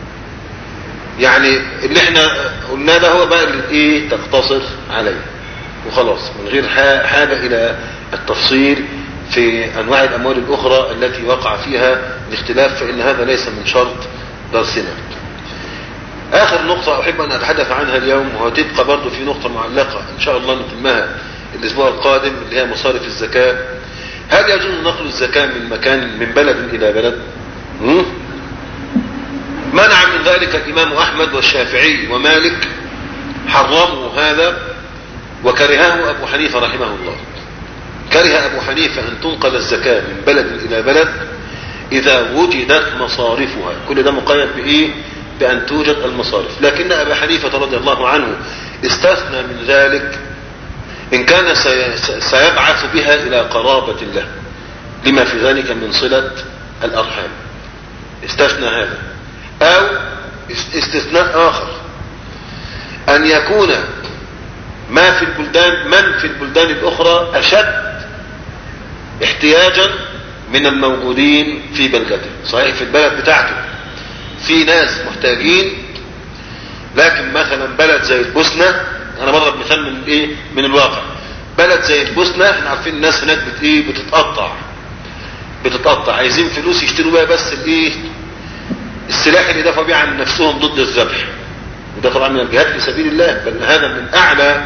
يعني اللي احنا قلنا ده هو بقى اللي ايه تقتصر عليه وخلاص من غير حاجة الى التفصيل في انواع الاموال الاخرى التي وقع فيها الاختلاف فان هذا ليس من شرط درسنا اخر نقطة احب ان اتحدث عنها اليوم وهتبقى برضو في نقطة معلقة ان شاء الله نتمها الاسبوع القادم اللي هي مصارف الزكاة هل يجوز نقل الزكاة من مكان من بلد الى بلد م? منع من ذلك الامام احمد والشافعي ومالك حرموا هذا وكرهه ابو حنيفة رحمه الله كره ابو حنيفة ان تنقل الزكاة من بلد الى بلد اذا وجدت مصارفها كل ده مقيد بايه بان توجد المصارف لكن ابا حنيفة رضي الله عنه استثنى من ذلك ان كان سيبعث بها الى قرابة له لما في ذلك من صلة الارحام استثنى هذا او استثناء اخر ان يكون ما في البلدان من في البلدان الاخرى اشد احتياجا من الموجودين في بلدته صحيح في البلد بتاعته في ناس محتاجين لكن مثلا بلد زي البوسنة انا بضرب مثال من ايه من الواقع بلد زي البوسنة احنا عارفين الناس هناك بت ايه بتتقطع بتتقطع عايزين فلوس يشتروا بيها بس الايه السلاح اللي دفعوا بيه عن نفسهم ضد الذبح وده طبعا من الجهاد في سبيل الله بل هذا من اعلى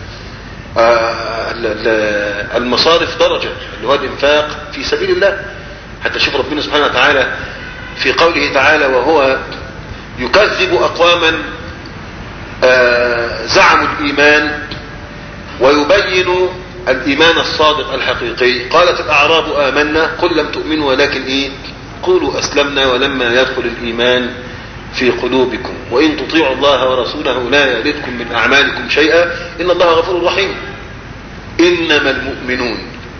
المصارف درجة اللي هو الانفاق في سبيل الله حتى شوف ربنا سبحانه وتعالى في قوله تعالى وهو يكذب اقواما زعموا الايمان ويبين الايمان الصادق الحقيقي قالت الاعراب امنا قل لم تؤمنوا ولكن ايه قولوا اسلمنا ولما يدخل الايمان في قلوبكم وإن تطيعوا الله ورسوله لا يلدكم من أعمالكم شيئا إن الله غفور رحيم إنما المؤمنون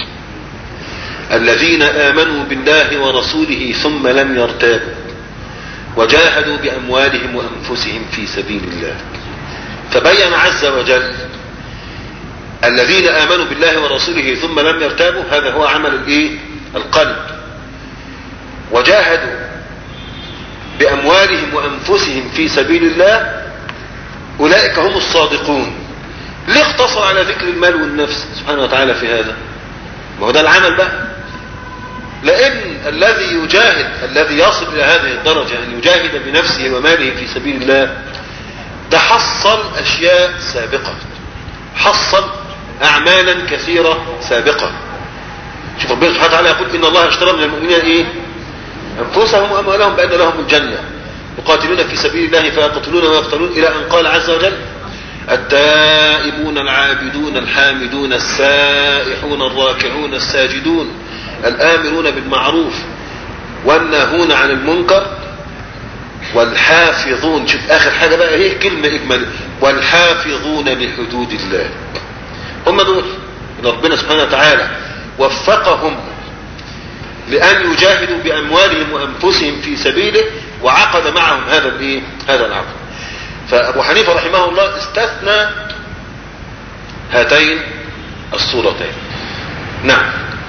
الذين آمنوا بالله ورسوله ثم لم يرتابوا وجاهدوا بأموالهم وأنفسهم في سبيل الله فبين عز وجل الذين آمنوا بالله ورسوله ثم لم يرتابوا هذا هو عمل الايه القلب وجاهدوا بأموالهم وأنفسهم في سبيل الله أولئك هم الصادقون ليه اقتصر على ذكر المال والنفس سبحانه وتعالى في هذا ما هو ده العمل بقى لأن الذي يجاهد الذي يصل إلى هذه الدرجة أن يجاهد بنفسه وماله في سبيل الله ده حصل أشياء سابقة حصل أعمالا كثيرة سابقة شوف ربنا سبحانه وتعالى يقول إن الله اشترى من المؤمنين إيه أنفسهم وأموالهم بأن لهم الجنة يقاتلون في سبيل الله فيقتلون ويقتلون إلى أن قال عز وجل التائبون العابدون الحامدون السائحون الراكعون الساجدون الآمرون بالمعروف والناهون عن المنكر والحافظون شوف آخر حاجة بقى هي كلمة إجمالية والحافظون لحدود الله هم دول ربنا سبحانه وتعالى وفقهم لأن يجاهدوا بأموالهم وأنفسهم في سبيله وعقد معهم هذا الايه هذا العقد فأبو حنيفة رحمه الله استثنى هاتين الصورتين نعم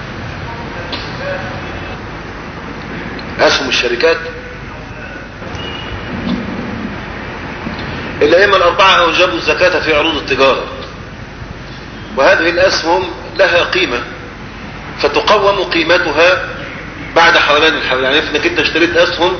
أسهم الشركات الأئمة الأربعة أوجبوا الزكاة في عروض التجارة وهذه الأسهم لها قيمة فتقوم قيمتها بعد حولان الحول يعني انك انت اشتريت اسهم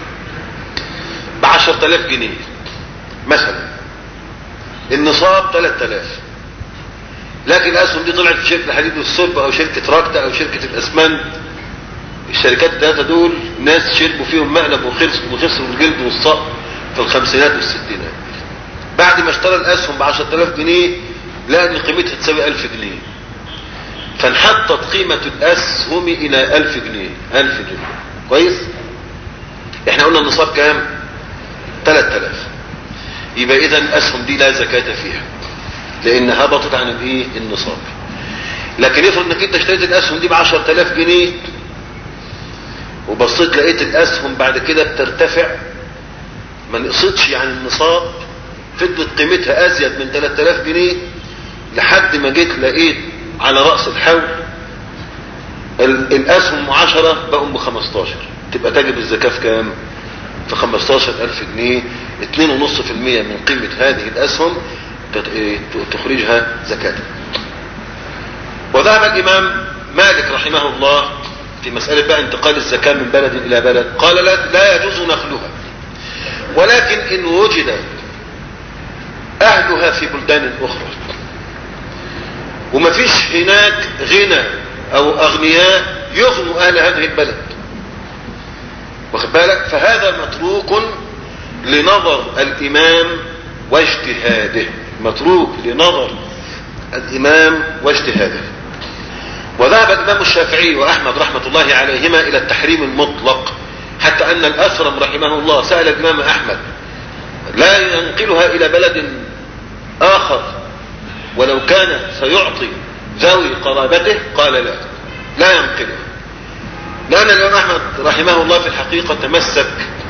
ب 10000 جنيه مثلا النصاب 3000 لكن الاسهم دي طلعت في شركه الحديد والصلب او شركه راكتا او شركه الاسمنت الشركات الثلاثه دول ناس شربوا فيهم مقلب وخسروا وخسروا الجلد والصقر في الخمسينات والستينات بعد ما اشترى الاسهم ب 10000 جنيه لقى ان قيمتها تساوي 1000 جنيه فانحطت قيمة الأسهم إلى ألف جنيه ألف جنيه كويس احنا قلنا النصاب كام تلات تلاف يبقى إذا الأسهم دي لا زكاة فيها لأن هبطت عن الايه النصاب لكن افرض انك انت اشتريت الأسهم دي بعشر تلاف جنيه وبصيت لقيت الأسهم بعد كده بترتفع ما نقصتش عن النصاب فضلت قيمتها أزيد من 3000 جنيه لحد ما جيت لقيت على رأس الحول ال- الاسهم 10 بقوا ب 15 تبقى تجب الزكاة في كام في 15000 جنيه 2.5% من قيمة هذه الاسهم تت- إيه، ت- تخرجها زكاة وذهب الامام مالك رحمه الله في مسألة بقى انتقال الزكاة من بلد الى بلد قال لا, لا يجوز نقلها ولكن ان وجد اهلها في بلدان اخرى وما فيش هناك غنى او اغنياء يغنوا اهل هذه البلد واخد بالك فهذا متروك لنظر الامام واجتهاده متروك لنظر الامام واجتهاده وذهب الامام الشافعي واحمد رحمة الله عليهما الى التحريم المطلق حتى ان الاثرم رحمه الله سأل الامام احمد لا ينقلها الى بلد اخر ولو كان سيعطي ذوي قرابته قال لا لا ينقلها لأن الإمام أحمد رحمه الله في الحقيقة تمسك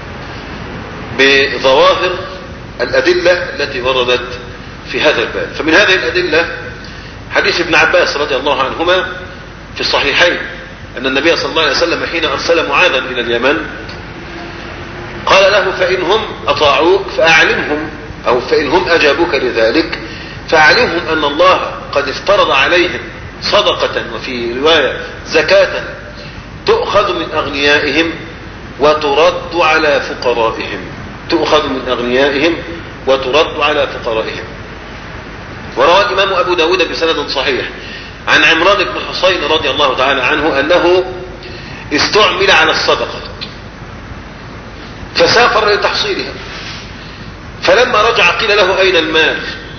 بظواهر الأدلة التي وردت في هذا الباب فمن هذه الأدلة حديث ابن عباس رضي الله عنهما في الصحيحين أن النبي صلى الله عليه وسلم حين أرسل معاذا إلى اليمن قال له فإنهم أطاعوك فأعلمهم أو فإنهم أجابوك لذلك فأعلمهم أن الله قد افترض عليهم صدقة وفي رواية زكاة تؤخذ من أغنيائهم وترد على فقرائهم تؤخذ من أغنيائهم وترد على فقرائهم وروى الإمام أبو داود بسند صحيح عن عمران بن حسين رضي الله تعالى عنه أنه استعمل على الصدقة فسافر لتحصيلها فلما رجع قيل له أين المال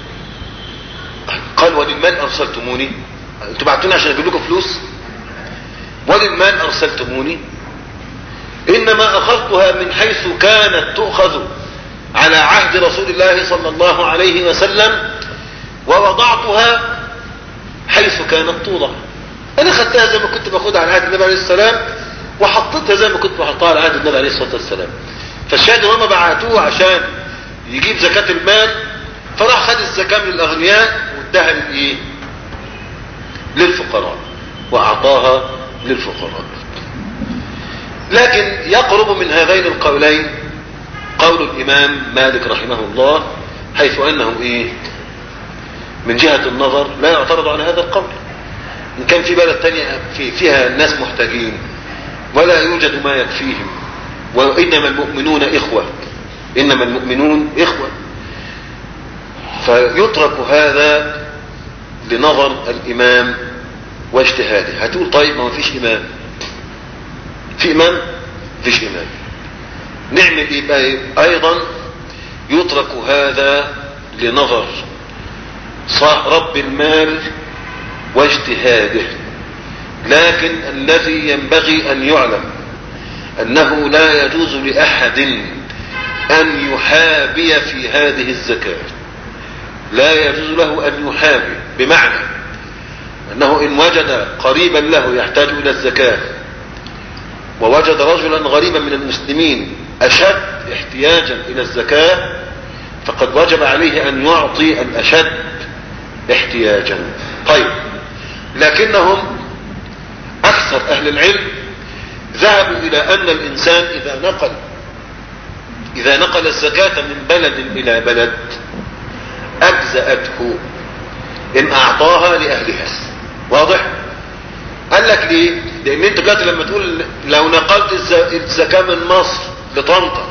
قال وللمال أرسلتموني انتوا بعتوني عشان أجيب لكم فلوس وللمال أرسلتموني إنما أخذتها من حيث كانت تؤخذ على عهد رسول الله صلى الله عليه وسلم ووضعتها حيث كانت توضع أنا خدتها زي ما كنت باخدها على عهد النبي عليه السلام وحطيتها زي ما كنت بحطها على عهد النبي عليه الصلاة والسلام فالشاهد هم بعتوه عشان يجيب زكاة المال فراح خد الزكاة من الأغنياء واداها للإيه؟ للفقراء وأعطاها للفقراء لكن يقرب من هذين القولين قول الإمام مالك رحمه الله حيث أنه إيه من جهة النظر لا يعترض على هذا القول إن كان في بلد تانية في فيها الناس محتاجين ولا يوجد ما يكفيهم وإنما المؤمنون إخوة إنما المؤمنون إخوة فيترك هذا لنظر الإمام واجتهاده هتقول طيب ما فيش إمام في إمام فيش إمام نعمل إيه بقى أيضا يترك هذا لنظر رب المال واجتهاده لكن الذي ينبغي أن يعلم أنه لا يجوز لأحد أن يحابي في هذه الزكاة لا يجوز له أن يحابي بمعنى أنه إن وجد قريبا له يحتاج إلى الزكاة ووجد رجلا غريبا من المسلمين أشد احتياجا إلى الزكاة فقد وجب عليه أن يعطي الأشد احتياجا طيب لكنهم أكثر أهل العلم ذهبوا إلى أن الإنسان إذا نقل إذا نقل الزكاة من بلد إلى بلد أجزأته إن أعطاها لأهلها واضح؟ قال لك ليه؟ لأن أنت دلوقتي لما تقول لو نقلت الزكاة من مصر لطنطا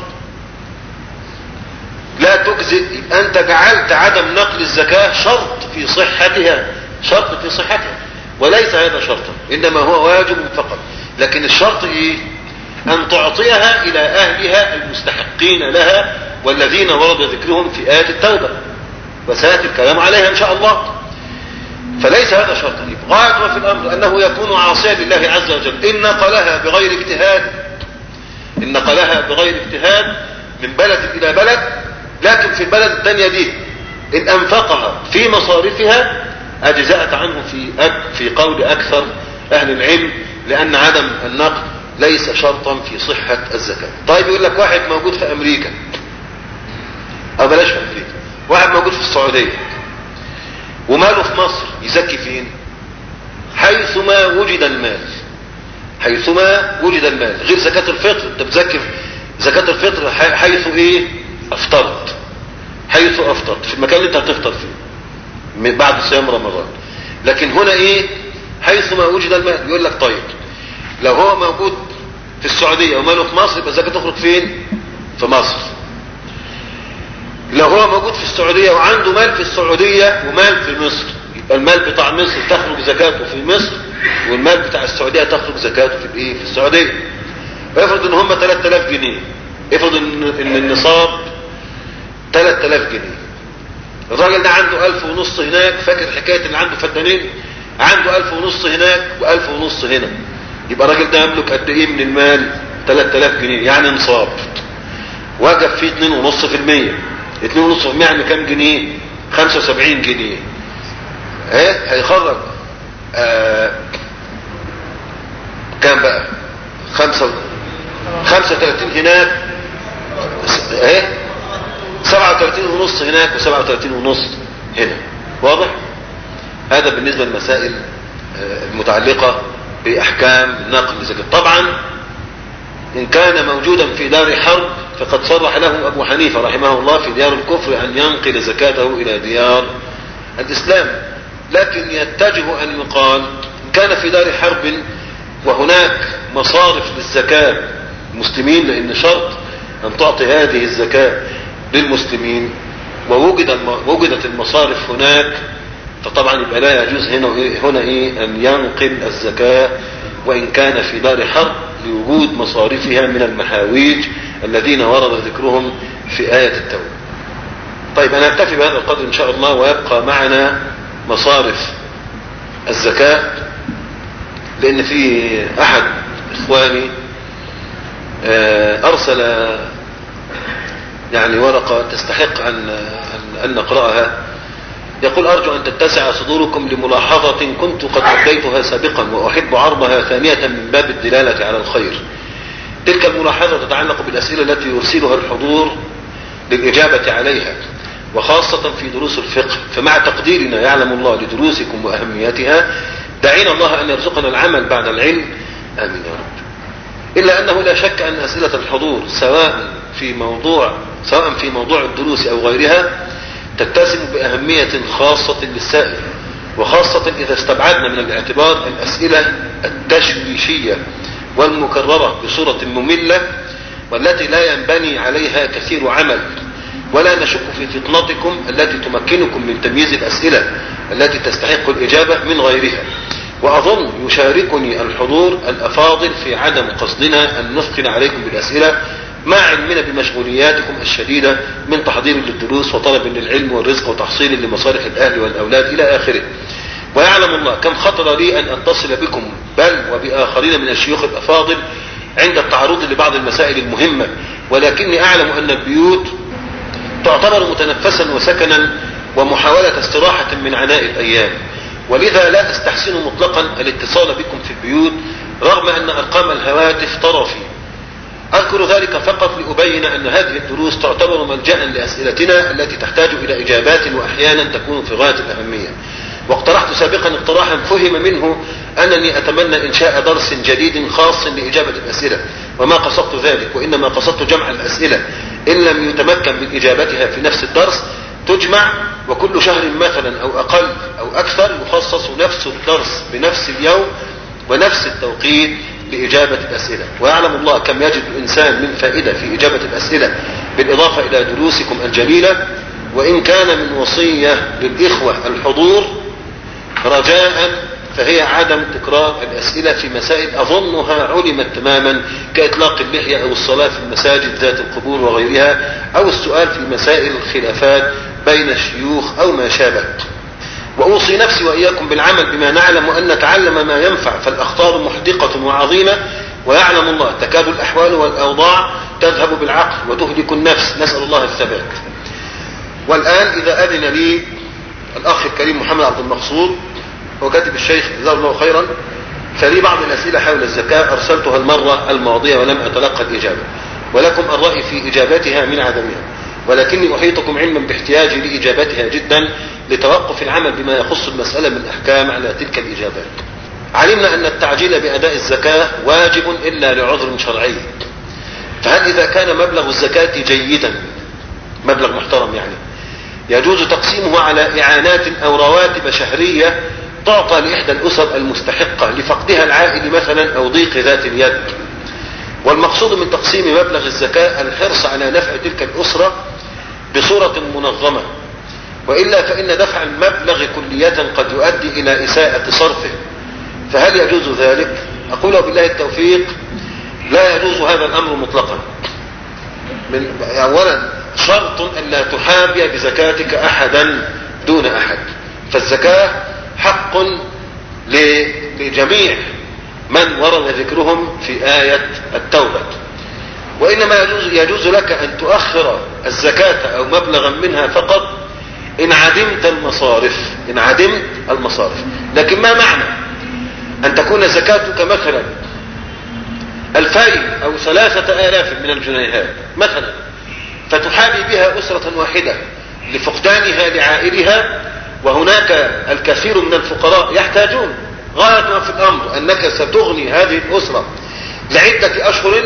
لا تجزئ يبقى أنت جعلت عدم نقل الزكاة شرط في صحتها شرط في صحتها وليس هذا شرطا إنما هو واجب فقط لكن الشرط إيه؟ أن تعطيها إلى أهلها المستحقين لها والذين ورد ذكرهم في آيات التوبة وسيأتي الكلام عليها إن شاء الله فليس هذا شرطا غاية ما في الأمر أنه يكون عاصيا لله عز وجل إن نقلها بغير اجتهاد إن نقلها بغير اجتهاد من بلد إلى بلد لكن في البلد الثانية دي إن أنفقها في مصارفها أجزأت عنه في في قول أكثر أهل العلم لأن عدم النقل ليس شرطا في صحة الزكاة طيب يقول لك واحد موجود في أمريكا أو بلاش في أمريكا واحد موجود في السعودية وماله في مصر يزكي فين حيثما وجد المال حيثما وجد المال غير زكاة الفطر انت بتزكي زكاة الفطر حيث ايه افطرت حيث افطرت في المكان اللي انت هتفطر فيه بعد صيام رمضان لكن هنا ايه حيثما وجد المال يقول لك طيب لو هو موجود في السعودية وماله في مصر يبقى الزكاة تخرج فين في مصر لو هو موجود في السعودية وعنده مال في السعودية ومال في مصر يبقى المال بتاع مصر تخرج زكاته في مصر والمال بتاع السعودية تخرج زكاته في الايه في السعودية افرض ان هم 3000 جنيه افرض ان ان النصاب 3000 جنيه الراجل ده عنده 1000 ونص هناك فاكر حكاية اللي عنده فدانين عنده 1000 ونص هناك و1000 ونص هنا يبقى الراجل ده يملك قد ايه من المال 3000 جنيه يعني نصاب وجب فيه 2.5% 2.5% يعني كام جنيه 75 جنيه ايه هيخرج آه كام بقى خمسة 35 هناك ايه 37 ونص هناك و37 ونص هنا واضح هذا بالنسبة للمسائل المتعلقة بأحكام نقل الزكاة طبعا إن كان موجودا في دار حرب فقد صرح له أبو حنيفة رحمه الله في ديار الكفر أن ينقل زكاته إلى ديار الإسلام لكن يتجه أن يقال إن كان في دار حرب وهناك مصارف للزكاة المسلمين لأن شرط أن تعطي هذه الزكاة للمسلمين ووجد وجدت المصارف هناك فطبعا يبقى لا يجوز هنا هنا ايه ان ينقل الزكاة وان كان في دار حرب لوجود مصارفها من المحاويج الذين ورد ذكرهم في آية التوبة طيب انا اكتفي بهذا القدر ان شاء الله ويبقى معنا مصارف الزكاة لان في احد اخواني ارسل يعني ورقة تستحق ان ان نقرأها يقول أرجو أن تتسع صدوركم لملاحظة كنت قد أبديتها سابقا وأحب عرضها ثانية من باب الدلالة على الخير تلك الملاحظة تتعلق بالأسئلة التي يرسلها الحضور للإجابة عليها وخاصة في دروس الفقه فمع تقديرنا يعلم الله لدروسكم وأهميتها دعينا الله أن يرزقنا العمل بعد العلم آمين يا رب إلا أنه لا شك أن أسئلة الحضور سواء في موضوع سواء في موضوع الدروس أو غيرها تتسم بأهمية خاصة للسائل وخاصة إذا استبعدنا من الاعتبار الأسئلة التشويشية والمكررة بصورة مملة والتي لا ينبني عليها كثير عمل ولا نشك في فطنتكم التي تمكنكم من تمييز الأسئلة التي تستحق الإجابة من غيرها وأظن يشاركني الحضور الأفاضل في عدم قصدنا أن نثقل عليكم بالأسئلة مع علمنا بمشغولياتكم الشديدة من تحضير للدروس وطلب للعلم والرزق وتحصيل لمصالح الأهل والأولاد إلى آخره ويعلم الله كم خطر لي أن أتصل بكم بل وبآخرين من الشيوخ الأفاضل عند التعرض لبعض المسائل المهمة ولكني أعلم أن البيوت تعتبر متنفسا وسكنا ومحاولة استراحة من عناء الأيام ولذا لا أستحسن مطلقا الاتصال بكم في البيوت رغم أن أرقام الهواتف طرفي أذكر ذلك فقط لأبين أن هذه الدروس تعتبر ملجأ لأسئلتنا التي تحتاج إلى إجابات وأحيانا تكون في غاية الأهمية واقترحت سابقا اقتراحا فهم منه أنني أتمنى إنشاء درس جديد خاص لإجابة الأسئلة وما قصدت ذلك وإنما قصدت جمع الأسئلة إن لم يتمكن من إجابتها في نفس الدرس تجمع وكل شهر مثلا أو أقل أو أكثر يخصص نفس الدرس بنفس اليوم ونفس التوقيت لإجابة الأسئلة ويعلم الله كم يجد الإنسان من فائدة في إجابة الأسئلة بالإضافة إلى دروسكم الجميلة وإن كان من وصية للإخوة الحضور رجاء فهي عدم تكرار الأسئلة في مسائل أظنها علمت تماما كإطلاق اللحية أو الصلاة في المساجد ذات القبور وغيرها أو السؤال في مسائل الخلافات بين الشيوخ أو ما شابه وأوصي نفسي وإياكم بالعمل بما نعلم وأن نتعلم ما ينفع فالأخطار محدقة وعظيمة ويعلم الله تكاد الأحوال والأوضاع تذهب بالعقل وتهلك النفس نسأل الله الثبات والآن إذا أذن لي الأخ الكريم محمد عبد المقصود هو كاتب الشيخ جزاه الله خيرا فلي بعض الأسئلة حول الزكاة أرسلتها المرة الماضية ولم أتلقى الإجابة ولكم الرأي في إجابتها من عدمها ولكني أحيطكم علما باحتياجي لإجابتها جدا لتوقف العمل بما يخص المسألة من أحكام على تلك الإجابات علمنا أن التعجيل بأداء الزكاة واجب إلا لعذر شرعي فهل إذا كان مبلغ الزكاة جيدا مبلغ محترم يعني يجوز تقسيمه على إعانات أو رواتب شهرية تعطى لإحدى الأسر المستحقة لفقدها العائل مثلا أو ضيق ذات اليد والمقصود من تقسيم مبلغ الزكاة الحرص على نفع تلك الأسرة بصورة منظمة وإلا فإن دفع المبلغ كلية قد يؤدي إلى إساءة صرفه فهل يجوز ذلك أقول بالله التوفيق لا يجوز هذا الأمر مطلقا من أولا شرط أن لا تحابي بزكاتك أحدا دون أحد فالزكاة حق لجميع من ورد ذكرهم في آية التوبة وإنما يجوز, يجوز لك أن تؤخر الزكاة أو مبلغا منها فقط إن عدمت المصارف إن عدمت المصارف لكن ما معنى أن تكون زكاتك مثلا ألفين أو ثلاثة آلاف من الجنيهات مثلا فتحابي بها أسرة واحدة لفقدانها لعائلها وهناك الكثير من الفقراء يحتاجون غاية ما في الأمر أنك ستغني هذه الأسرة لعدة أشهر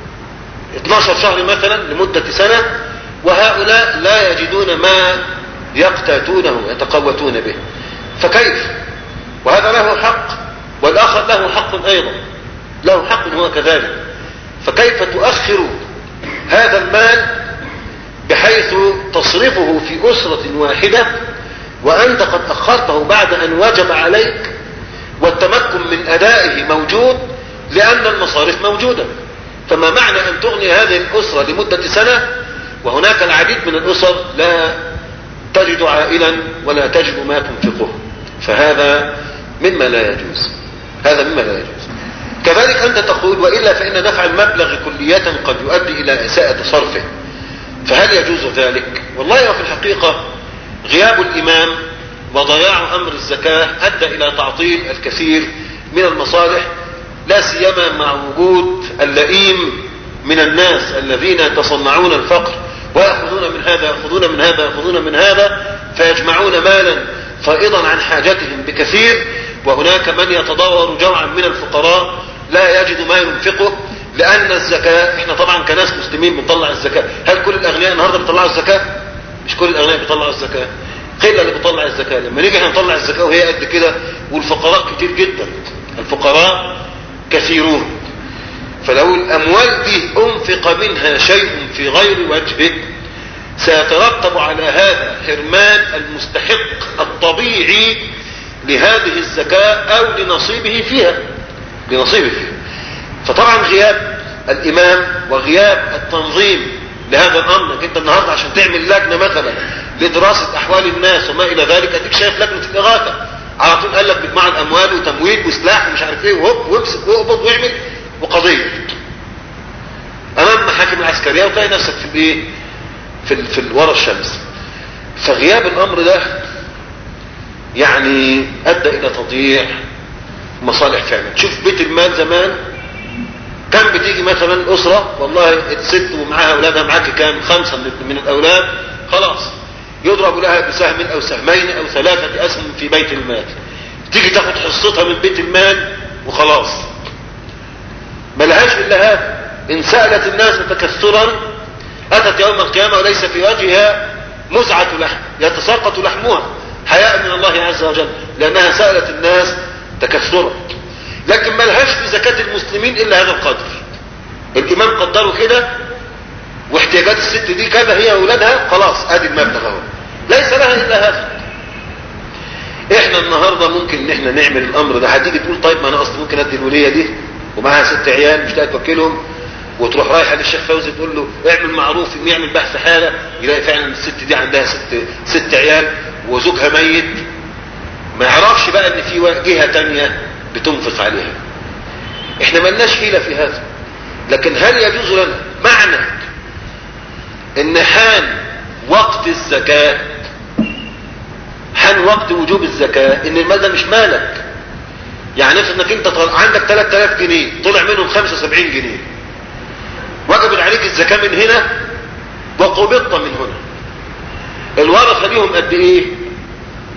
12 شهر مثلا لمدة سنة وهؤلاء لا يجدون ما يقتاتونه يتقوتون به فكيف وهذا له حق والآخر له حق أيضا له حق هو كذلك فكيف تؤخر هذا المال بحيث تصرفه في أسرة واحدة وأنت قد أخرته بعد أن وجب عليك والتمكن من أدائه موجود لأن المصارف موجودة فما معنى أن تغني هذه الأسرة لمدة سنة وهناك العديد من الأسر لا تجد عائلا ولا تجد ما تنفقه فهذا مما لا يجوز هذا مما لا يجوز كذلك أنت تقول وإلا فإن دفع المبلغ كلية قد يؤدي إلى إساءة صرفه فهل يجوز ذلك والله وفي الحقيقة غياب الإمام وضياع أمر الزكاة أدى إلى تعطيل الكثير من المصالح لا سيما مع وجود اللئيم من الناس الذين يتصنعون الفقر ويأخذون من هذا يأخذون من هذا يأخذون من هذا فيجمعون مالا فائضا عن حاجتهم بكثير وهناك من يتضور جوعا من الفقراء لا يجد ما ينفقه لأن الزكاة احنا طبعا كناس مسلمين بنطلع الزكاة هل كل الأغنياء النهاردة بيطلعوا الزكاة مش كل الأغنياء بيطلعوا الزكاة قلة اللي بيطلع الزكاة لما نيجي احنا نطلع الزكاة وهي قد كده والفقراء كتير جدا الفقراء كثيرون فلو الأموال دي أنفق منها شيء في غير وجهه سيترتب على هذا حرمان المستحق الطبيعي لهذه الزكاة أو لنصيبه فيها لنصيبه فيها فطبعا غياب الإمام وغياب التنظيم لهذا الأمر انك انت النهاردة عشان تعمل لجنة مثلا لدراسة أحوال الناس وما إلى ذلك أديك شايف لجنة الإغاثة على طول قال لك بجمع الأموال وتمويل وسلاح ومش عارف إيه وهوب وامسك واقبض واعمل وقضية أمام محاكم العسكرية وتلاقي نفسك في الإيه في ال... في ورا الشمس فغياب الأمر ده يعني أدى إلى تضييع مصالح فعلا شوف بيت المال زمان كان بتيجي مثلا أسرة والله الست ومعاها أولادها معاك كام خمسة من الأولاد خلاص يضرب لها بسهم أو سهمين أو ثلاثة أسهم في بيت المال تيجي تاخد حصتها من بيت المال وخلاص ملهاش إلا هذا إن سألت الناس تكثرا أتت يوم القيامة وليس في وجهها مزعة لحم يتساقط لحمها حياء من الله عز وجل لأنها سألت الناس تكثرا لكن ملهاش في زكاة المسلمين إلا هذا القدر الإمام قدره كده واحتياجات الست دي كذا هي أولادها خلاص ادي المبلغ اهو ليس لها إلا هذا احنا النهاردة ممكن ان احنا نعمل الامر ده هتيجي تقول طيب ما انا اصلا ممكن ادي الولية دي ومعاها ست عيال مش لاقي توكلهم وتروح رايحه للشيخ فوزي تقول له اعمل معروف يعمل بحث حاله يلاقي فعلا الست دي عندها ست ست عيال وزوجها ميت ما يعرفش بقى ان في جهه تانية بتنفق عليها احنا ملناش حيله في هذا لكن هل يجوز لنا معنى ان حان وقت الزكاه حان وقت وجوب الزكاه ان المال ده مش مالك يعني افرض انك انت عندك 3000 جنيه طلع منهم 75 جنيه وجبت عليك الزكاة من هنا وقبضت من هنا الورثة ليهم قد ايه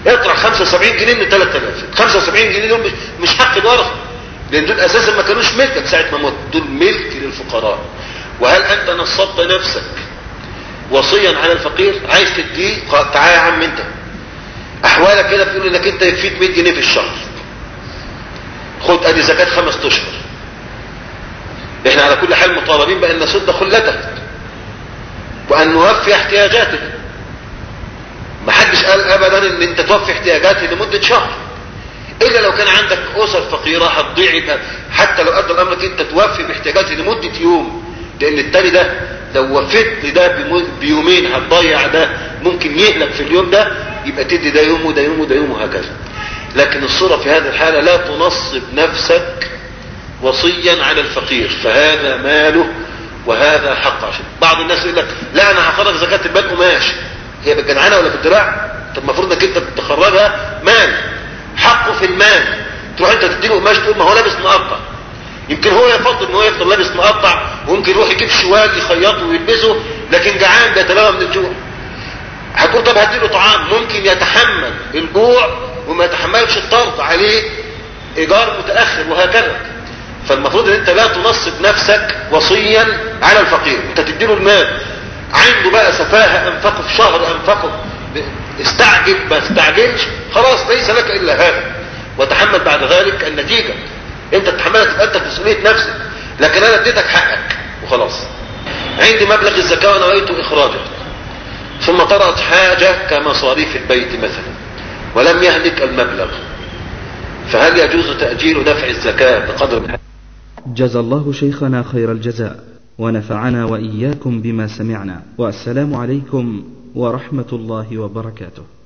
اطرح 75 جنيه من 3000 75 جنيه دول مش- مش حق الورثه لان دول اساسا ما كانوش ملكك ساعه ما مت دول ملك للفقراء وهل انت نصبت نفسك وصيا على الفقير عايز تديه قال تعالى يا عم انت احوالك كده بتقول انك انت يكفيك 100 جنيه في الشهر خد ادي زكاه خمس اشهر احنا على كل حال مطالبين بان نسد خلته وان نوفي احتياجاته ما حدش قال ابدا ان انت توفي احتياجاته لمده شهر الا لو كان عندك اسر فقيره هتضيع يبقى حتى لو ادى الامر انك انت توفي باحتياجاته لمده يوم لان التاني ده لو وفيت لده بم- بيومين هتضيع ده ممكن يهلك في اليوم ده يبقى تدي ده يوم وده يوم وده يوم وهكذا لكن الصوره في هذه الحاله لا تنصب نفسك وصيا على الفقير فهذا ماله وهذا حق عشان بعض الناس يقول لك لا انا هخرج زكاه المال قماش هي بالجدعنه ولا بالدراع طب المفروض انك انت بتخرجها مال حقه في المال تروح انت تديله قماش تقول ما هو لابس مقطع يمكن هو يفضل ان هو يفضل لابس مقطع وممكن يروح يجيب شوال يخيطه ويلبسه لكن جعان بيتلوى من الجوع هتقول طب هديله طعام ممكن يتحمل الجوع وما يتحملش الطرد عليه ايجار متاخر وهكذا فالمفروض ان انت لا تنصب نفسك وصيا على الفقير انت تديله المال عنده بقى سفاهه انفقه في شهر انفقه استعجل ما استعجلش خلاص ليس لك الا هذا وتحمل بعد ذلك النتيجه انت تتحملها تبقى انت في مسؤوليه نفسك لكن انا اديتك حقك وخلاص عندي مبلغ الزكاه ونويت اخراجه ثم طرأت حاجة كمصاريف البيت مثلا ولم يهلك المبلغ فهل يجوز تأجيل دفع الزكاة بقدر من جزى الله شيخنا خير الجزاء ونفعنا وإياكم بما سمعنا والسلام عليكم ورحمة الله وبركاته